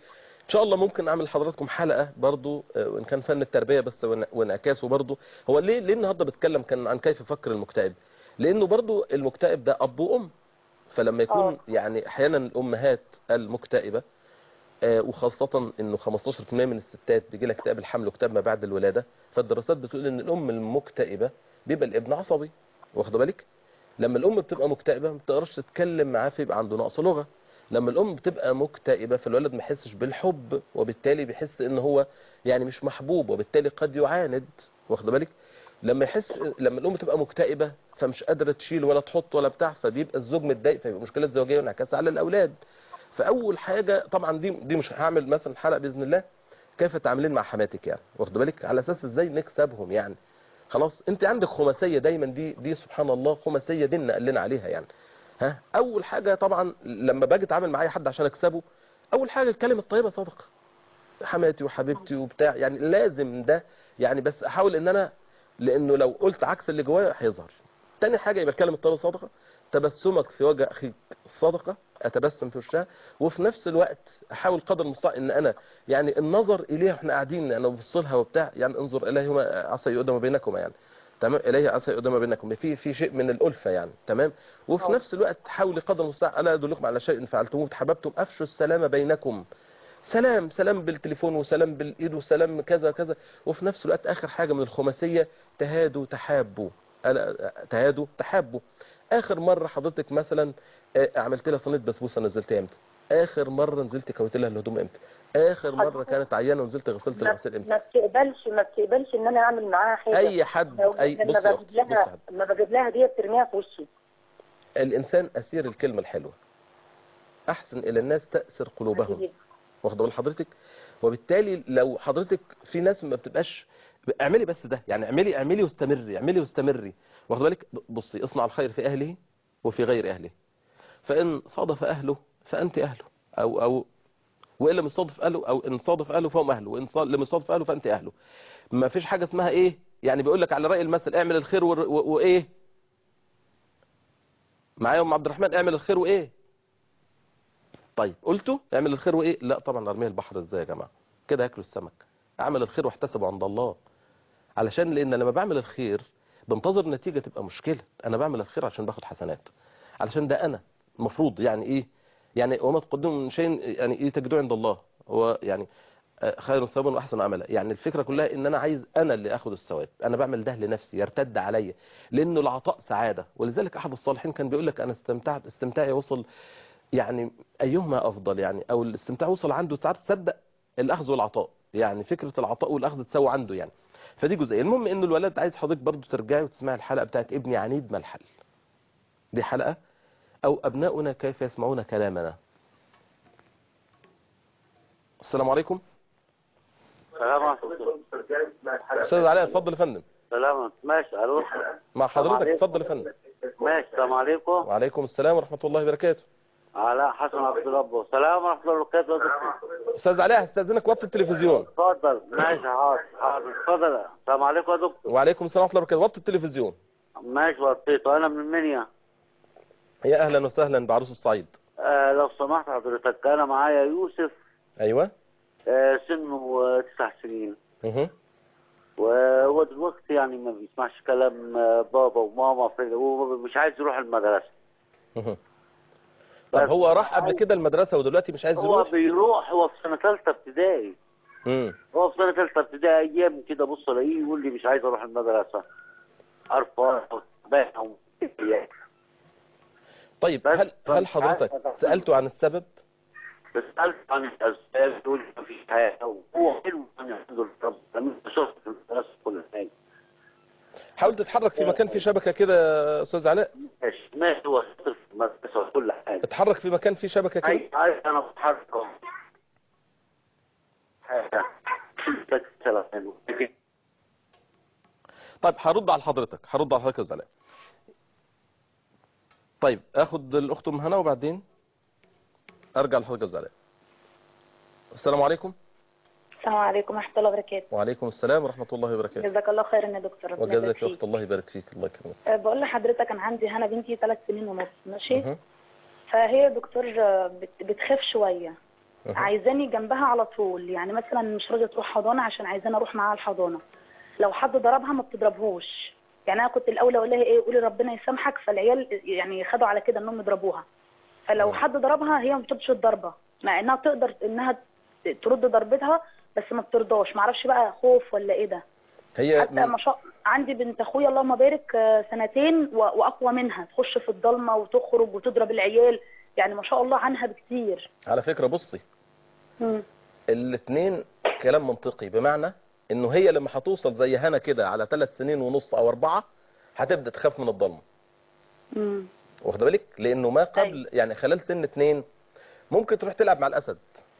شاء الله ممكن اعمل لحضراتكم حلقه برضو آه، وان كان فن التربيه بس وان- وانعكاسه برضو هو ليه ليه النهارده بتكلم كان عن كيف يفكر المكتئب لانه برضو المكتئب ده اب وام فلما يكون آه. يعني احيانا الامهات المكتئبه آه، وخاصة انه 15% من الستات بيجي لها اكتئاب الحمل واكتئاب ما بعد الولادة فالدراسات بتقول ان الام المكتئبة بيبقى الابن عصبي واخد بالك لما الام بتبقى مكتئبة ما بتقدرش تتكلم معاه فيبقى عنده نقص لغة لما الام بتبقى مكتئبة فالولد ما يحسش بالحب وبالتالي بيحس ان هو يعني مش محبوب وبالتالي قد يعاند واخد بالك لما يحس لما الام تبقى مكتئبة فمش قادرة تشيل ولا تحط ولا بتاع فبيبقى الزوج متضايق فيبقى مشكلة زوجية وانعكاس على الاولاد فاول حاجه طبعا دي دي مش هعمل مثلا حلقه باذن الله كيف تعاملين مع حماتك يعني واخد بالك على اساس ازاي نكسبهم يعني خلاص انت عندك خماسيه دايما دي دي سبحان الله خماسيه ديننا قال لنا عليها يعني ها اول حاجه طبعا لما باجي اتعامل مع اي حد عشان اكسبه اول حاجه الكلمه الطيبه صدقه حماتي وحبيبتي وبتاع يعني لازم ده يعني بس احاول ان انا لانه لو قلت عكس اللي جوايا هيظهر تاني حاجه يبقى الكلمه الطيبه صدقه تبسمك في وجه اخيك صدقه اتبسم في وشها وفي نفس الوقت احاول قدر المستطاع ان انا يعني النظر اليها احنا قاعدين انا ببص لها وبتاع يعني انظر اليهما عسى يقدم بينكما يعني تمام اليه عسى يقدم بينكم في في شيء من الالفه يعني تمام وفي أه. نفس الوقت حاولي قدر المستطاع الا ادلكم على شيء فعلتموه تحببتم افشوا السلام بينكم سلام سلام بالتليفون وسلام بالايد وسلام كذا كذا وفي نفس الوقت اخر حاجه من الخماسيه تهادوا تحابوا ألا تهادوا تحابوا اخر مره حضرتك مثلا آه، عملت لها صينيه بسبوسه نزلتها امتى اخر مره نزلت كويت لها الهدوم امتى اخر مره حضرتك- كانت عيانه ونزلت غسلت ما الغسيل امتى ما بتقبلش ما بتقبلش ان انا اعمل معاها حاجه اي حد لو- اي لما بص يا بجيب اختي بص يا لها حبيبي. لما بجيب لها دي بترميها في وشي الانسان اسير الكلمه الحلوه احسن الى الناس تاسر قلوبهم أكيد. واخده بال حضرتك وبالتالي لو حضرتك في ناس ما بتبقاش اعملي بس ده يعني اعملي اعملي واستمري اعملي واستمري واخده بالك بصي اصنع الخير في اهله وفي غير اهله فان صادف اهله فانت اهله او او وان لم يصادف اهله او ان صادف اهله فهم اهله وان صا- لم يصادف اهله فانت اهله ما فيش حاجه اسمها ايه يعني بيقول لك على راي المثل اعمل الخير ور- و- وايه معايا يا ام عبد الرحمن اعمل الخير وايه طيب قلتوا اعمل الخير وايه لا طبعا ارميه البحر ازاي يا جماعه كده ياكلوا السمك اعمل الخير واحتسبه عند الله علشان لان لما بعمل الخير بنتظر نتيجه تبقى مشكله انا بعمل الخير عشان باخد حسنات علشان ده انا المفروض يعني ايه يعني وما تقدموا من شيء يعني ايه تجدوه عند الله هو يعني آه، خير ثوابا واحسن عملا يعني الفكره كلها ان انا عايز انا اللي اخد الثواب انا بعمل ده لنفسي يرتد عليا لانه العطاء سعاده ولذلك احد الصالحين كان بيقول لك انا استمتعت استمتاعي وصل يعني ايهما افضل يعني او الاستمتاع وصل عنده تعرف تصدق الاخذ والعطاء يعني فكره العطاء والاخذ تساوي عنده يعني فدي جزئيه المهم ان الولد عايز حضرتك برضو ترجعي وتسمعي الحلقه بتاعت ابني عنيد ما الحل دي حلقه او ابناؤنا كيف يسمعون كلامنا السلام عليكم سلام عليكم استاذ علاء اتفضل يا فندم سلام ماشي الو مع حضرتك عليكم. اتفضل يا فندم ماشي السلام عليكم وعليكم السلام ورحمه الله وبركاته علاء حسن عبد ربه سلام ورحمه الله وبركاته يا دكتور استاذ علاء هستاذنك وقت التلفزيون اتفضل ماشي حاضر حاضر اتفضل السلام عليكم يا دكتور وعليكم السلام ورحمه الله وبركاته وقت التلفزيون ماشي وطيته انا من المنيا يا اهلا وسهلا بعروس الصعيد آه لو سمحت حضرتك انا معايا يوسف ايوه آه سنه آه، تسع سنين اها وهو دلوقتي يعني ما بيسمعش كلام آه، بابا وماما في ومش عايز يروح المدرسه اها طب هو راح قبل كده المدرسه ودلوقتي مش عايز هو يروح بيروح هو في سنه ثالثه ابتدائي امم هو في سنة ثالثة ابتدائي أيام كده بص ألاقيه يقول لي مش عايز أروح المدرسة عارفة بايع طيب بس هل هل مش عارف حضرتك أتعامل. سالته عن السبب بس سألت عن الأسباب يقول لي مفيش حاجة وهو حلو يعني الحمد لله رب العالمين شفت في المدرسة كل حاجة حاول تتحرك في مكان فيه شبكه كده يا استاذ علاء ماشي ماشي هو شاطر في المدرسة وكل حاجة اتحرك في مكان فيه شبكه كده عايز عايز أنا بتحرك أهو. حاجة سلام. طيب هرد على حضرتك هرد على حضرتك يا استاذ علاء طيب اخد الاخت ام هنا وبعدين ارجع لحضرتك يا استاذ علاء السلام عليكم السلام عليكم ورحمة الله وبركاته وعليكم السلام ورحمه الله وبركاته جزاك الله خيرا يا دكتور ربنا يبارك وجزاك يا فيك. اخت الله يبارك فيك الله يكرمك أه، بقول لحضرتك أنا عندي هنا بنتي ثلاث سنين ونص ماشي مه. فهي دكتور أه، بت- بتخاف شوية أها. عايزاني جنبها على طول يعني مثلا مش راضيه تروح حضانه عشان عايزاني اروح معاها الحضانه لو حد ضربها ما بتضربهوش يعني انا كنت الاول اقول لها ايه قولي ربنا يسامحك فالعيال يعني خدوا على كده انهم يضربوها فلو مم. حد ضربها هي ما بتردش الضربه مع انها تقدر انها ترد ضربتها بس ما بترضاش ما اعرفش بقى خوف ولا ايه ده هي حتى ما شاء عندي بنت اخويا اللهم بارك آه، سنتين و- واقوى منها تخش في الضلمه وتخرج وتضرب العيال يعني ما شاء الله عنها بكتير على فكرة بصي مم. الاثنين كلام منطقي بمعنى انه هي لما هتوصل زي هنا كده على ثلاث سنين ونص او اربعة هتبدأ تخاف من الضلمة مم. واخد بالك لانه ما قبل يعني خلال سن اتنين ممكن تروح تلعب مع الاسد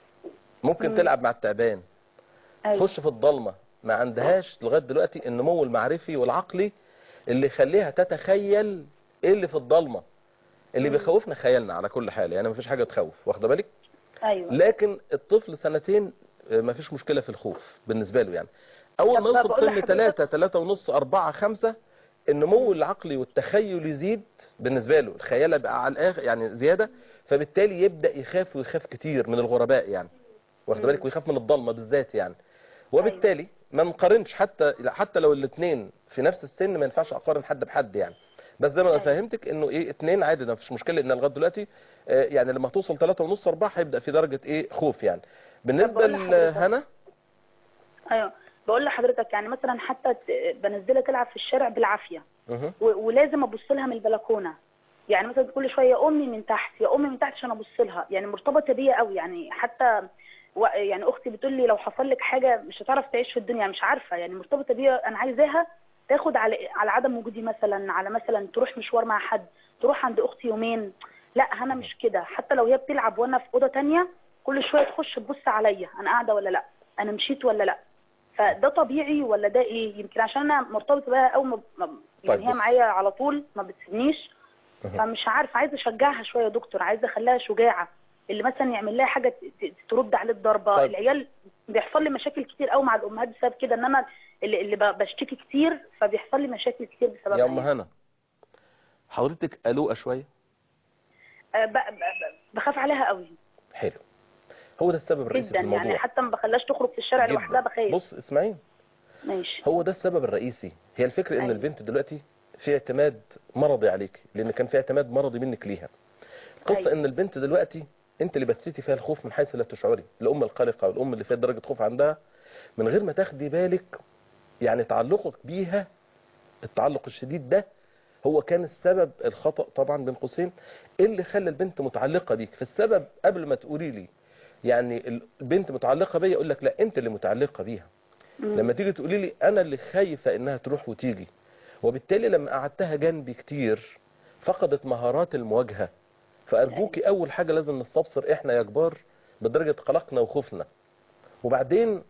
ممكن مم. تلعب مع التعبان أيوة. تخش في الضلمة ما عندهاش لغاية دلوقتي النمو المعرفي والعقلي اللي يخليها تتخيل ايه اللي في الضلمة اللي مم. بيخوفنا خيالنا على كل حال يعني مفيش حاجة تخوف واخده بالك ايوه لكن الطفل سنتين آه، مفيش مشكلة في الخوف بالنسبة له يعني اول طب ما يوصل بقول سن لحضرتك- 3 3 ونص 4 5 النمو العقلي والتخيل يزيد بالنسبة له الخيال بقى على الاخر يعني زيادة فبالتالي يبدأ يخاف ويخاف كتير من الغرباء يعني واخد بالك ويخاف من الضلمة بالذات يعني وبالتالي ما نقارنش حتى لا، حتى لو الاثنين في نفس السن ما ينفعش اقارن حد بحد يعني بس زي ما انا أيوة. فهمتك انه ايه اتنين عادي ده مفيش مشكله ان لغايه دلوقتي آه، يعني لما توصل 3 ونص 4 هيبدا في درجه ايه خوف يعني بالنسبه بقول لحضرتك. لهنا ايوه بقول لحضرتك يعني مثلا حتى ت- بنزلها تلعب في الشارع بالعافيه مه. و- ولازم ابص لها من البلكونه يعني مثلا كل شويه يا امي من تحت يا امي من تحت عشان ابص لها يعني مرتبطه بيا قوي يعني حتى و- يعني اختي بتقول لي لو حصل لك حاجه مش هتعرف تعيش في الدنيا مش عارفه يعني مرتبطه بيا انا عايزاها تاخد على على عدم وجودي مثلا على مثلا تروح مشوار مع حد تروح عند اختي يومين لا انا مش كده حتى لو هي بتلعب وانا في اوضه تانية كل شويه تخش تبص عليا انا قاعده ولا لا انا مشيت ولا لا فده طبيعي ولا ده ايه يمكن عشان انا مرتبطه بيها او ما ما- يعني طيب هي بص. معايا على طول ما بتسيبنيش مه. فمش عارفه عايزه اشجعها شويه يا دكتور عايزه اخليها شجاعه اللي مثلا يعمل لها حاجه ت- ت- ترد عليه الضربه طيب. العيال بيحصل لي مشاكل كتير قوي مع الامهات بسبب كده ان انا اللي, اللي ب- بشتكي كتير فبيحصل لي مشاكل كتير بسببها يا ام يعني. هنا حضرتك قلوقه شويه أه ب- ب- ب- بخاف عليها قوي حلو هو ده السبب الرئيسي جدا في الموضوع يعني حتى ما بخليهاش تخرج في الشارع جداً. لوحدها بخاف بص اسمعين ماشي هو ده السبب الرئيسي هي الفكرة ان أيوة. البنت دلوقتي في اعتماد مرضي عليك لان كان في اعتماد مرضي منك ليها القصة أيوة. ان البنت دلوقتي انت اللي بثيتي فيها الخوف من حيث لا تشعري الام القلقة والام اللي فيها درجة خوف عندها من غير ما تاخدي بالك يعني تعلقك بيها التعلق الشديد ده هو كان السبب الخطأ طبعا بين قوسين اللي خلى البنت متعلقة بيك فالسبب قبل ما تقولي لي يعني البنت متعلقة بيا اقول لك لا انت اللي متعلقة بيها مم. لما تيجي تقولي لي انا اللي خايفة انها تروح وتيجي وبالتالي لما قعدتها جنبي كتير فقدت مهارات المواجهة فارجوكي اول حاجة لازم نستبصر احنا يا كبار بدرجة قلقنا وخوفنا وبعدين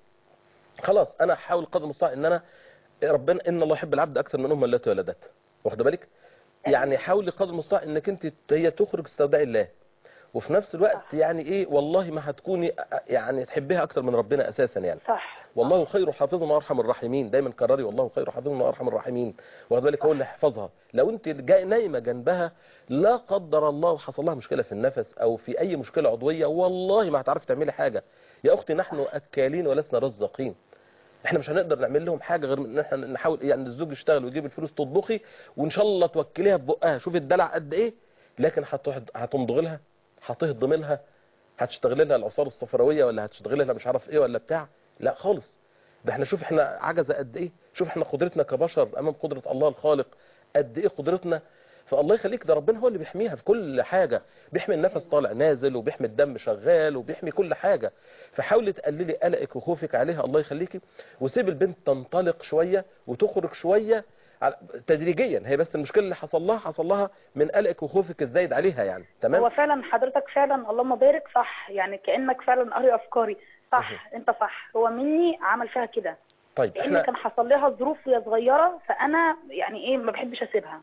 خلاص انا هحاول قدر المستطاع ان انا ربنا ان الله يحب العبد اكثر من امه التي ولدته واخده بالك يعني حاولي قدر المستطاع انك انت هي تخرج استوداء الله وفي نفس الوقت يعني ايه والله ما هتكوني يعني تحبيها اكتر من ربنا اساسا يعني صح والله خير حافظا وارحم الراحمين دايما كرري والله خير حافظا وارحم الراحمين واخد بالك هو اللي يحفظها لو انت جاي نايمه جنبها لا قدر الله حصل لها مشكله في النفس او في اي مشكله عضويه والله ما هتعرفي تعملي حاجه يا اختي نحن اكالين ولسنا رزاقين احنا مش هنقدر نعمل لهم حاجه غير ان احنا نحاول يعني الزوج يشتغل ويجيب الفلوس تطبخي وان شاء الله توكليها ببقها شوفي الدلع قد ايه لكن هتهض- هتمضغ لها هتهضم لها هتشتغل لها العصاره الصفراويه ولا هتشتغل لها مش عارف ايه ولا بتاع لا خالص ده احنا شوف احنا عجزه قد ايه شوف احنا قدرتنا كبشر امام قدره الله الخالق قد ايه قدرتنا فالله يخليك ده ربنا هو اللي بيحميها في كل حاجه بيحمي النفس طالع نازل وبيحمي الدم شغال وبيحمي كل حاجه فحاولي تقللي قلقك وخوفك عليها الله يخليكي وسيب البنت تنطلق شويه وتخرج شويه على- تدريجيا هي بس المشكله اللي حصل لها حصل لها من قلقك وخوفك الزايد عليها يعني تمام هو فعلا حضرتك فعلا اللهم بارك صح يعني كانك فعلا قاري افكاري صح انت صح هو مني عمل فيها كده طيب لان احنا كان حصل لها ظروف وهي صغيره فانا يعني ايه ما بحبش اسيبها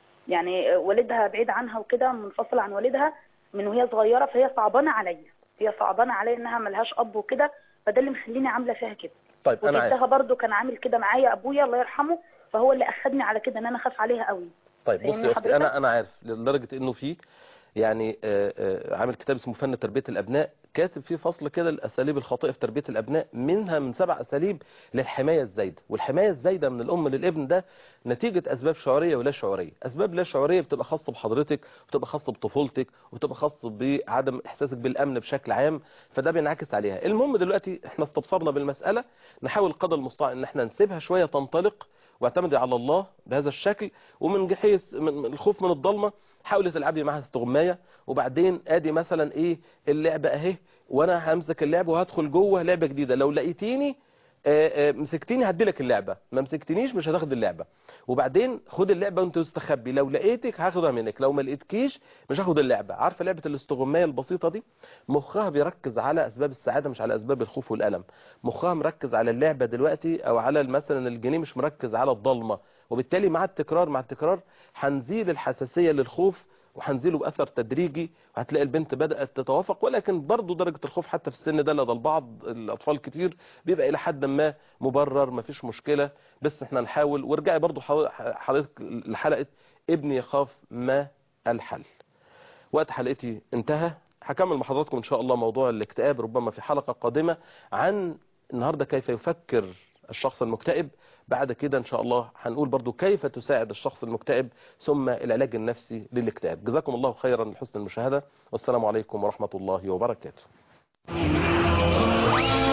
يعني والدها بعيد عنها وكده منفصله عن والدها من وهي صغيره فهي صعبانه عليا هي صعبانه عليا انها ملهاش اب وكده فده اللي مخليني عامله فيها كده طيب انا عارف وجدها برضو كان عامل كده معايا ابويا الله يرحمه فهو اللي اخدني على كده ان انا اخاف عليها قوي طيب بصي فاهمني يا اختي حضرتك؟ انا انا عارف لدرجه انه في يعني آه، آه، عامل كتاب اسمه فن تربيه الابناء كاتب فيه فصل كده الاساليب الخاطئه في تربيه الابناء منها من سبع اساليب للحمايه الزايده والحمايه الزايده من الام للابن ده نتيجه اسباب شعوريه ولا شعوريه اسباب لا شعوريه بتبقى خاصه بحضرتك وبتبقى خاصه بطفولتك وبتبقى خاصه بعدم احساسك بالامن بشكل عام فده بينعكس عليها المهم دلوقتي احنا استبصرنا بالمساله نحاول قدر المستطاع ان احنا نسيبها شويه تنطلق واعتمدي على الله بهذا الشكل ومن حيث من من الخوف من الضلمه حاولي تلعبي معاها استغمايه وبعدين ادي مثلا ايه اللعبه اهي وانا همسك اللعبه وهدخل جوه لعبه جديده لو لقيتيني آه، آه، مسكتيني هديلك اللعبه ما مسكتنيش مش هتاخد اللعبه وبعدين خد اللعبه وانت مستخبي لو لقيتك هاخدها منك لو ما لقيتكيش مش هاخد اللعبه عارفه لعبه الاستغمايه البسيطه دي مخها بيركز على اسباب السعاده مش على اسباب الخوف والالم مخها مركز على اللعبه دلوقتي او على مثلا الجنيه مش مركز على الضلمه وبالتالي مع التكرار مع التكرار هنزيل الحساسيه للخوف وهنزيله باثر تدريجي وهتلاقي البنت بدات تتوافق ولكن برضه درجه الخوف حتى في السن ده لدى البعض الاطفال كتير بيبقى الى حد ما مبرر مفيش مشكله بس احنا نحاول وارجعي برضه حض- حضرتك لحلقه ابني يخاف ما الحل وقت حلقتي انتهى هكمل مع حضراتكم ان شاء الله موضوع الاكتئاب ربما في حلقه قادمه عن النهارده كيف يفكر الشخص المكتئب بعد كده ان شاء الله هنقول برضو كيف تساعد الشخص المكتئب ثم العلاج النفسي للاكتئاب جزاكم الله خيرا لحسن المشاهده والسلام عليكم ورحمه الله وبركاته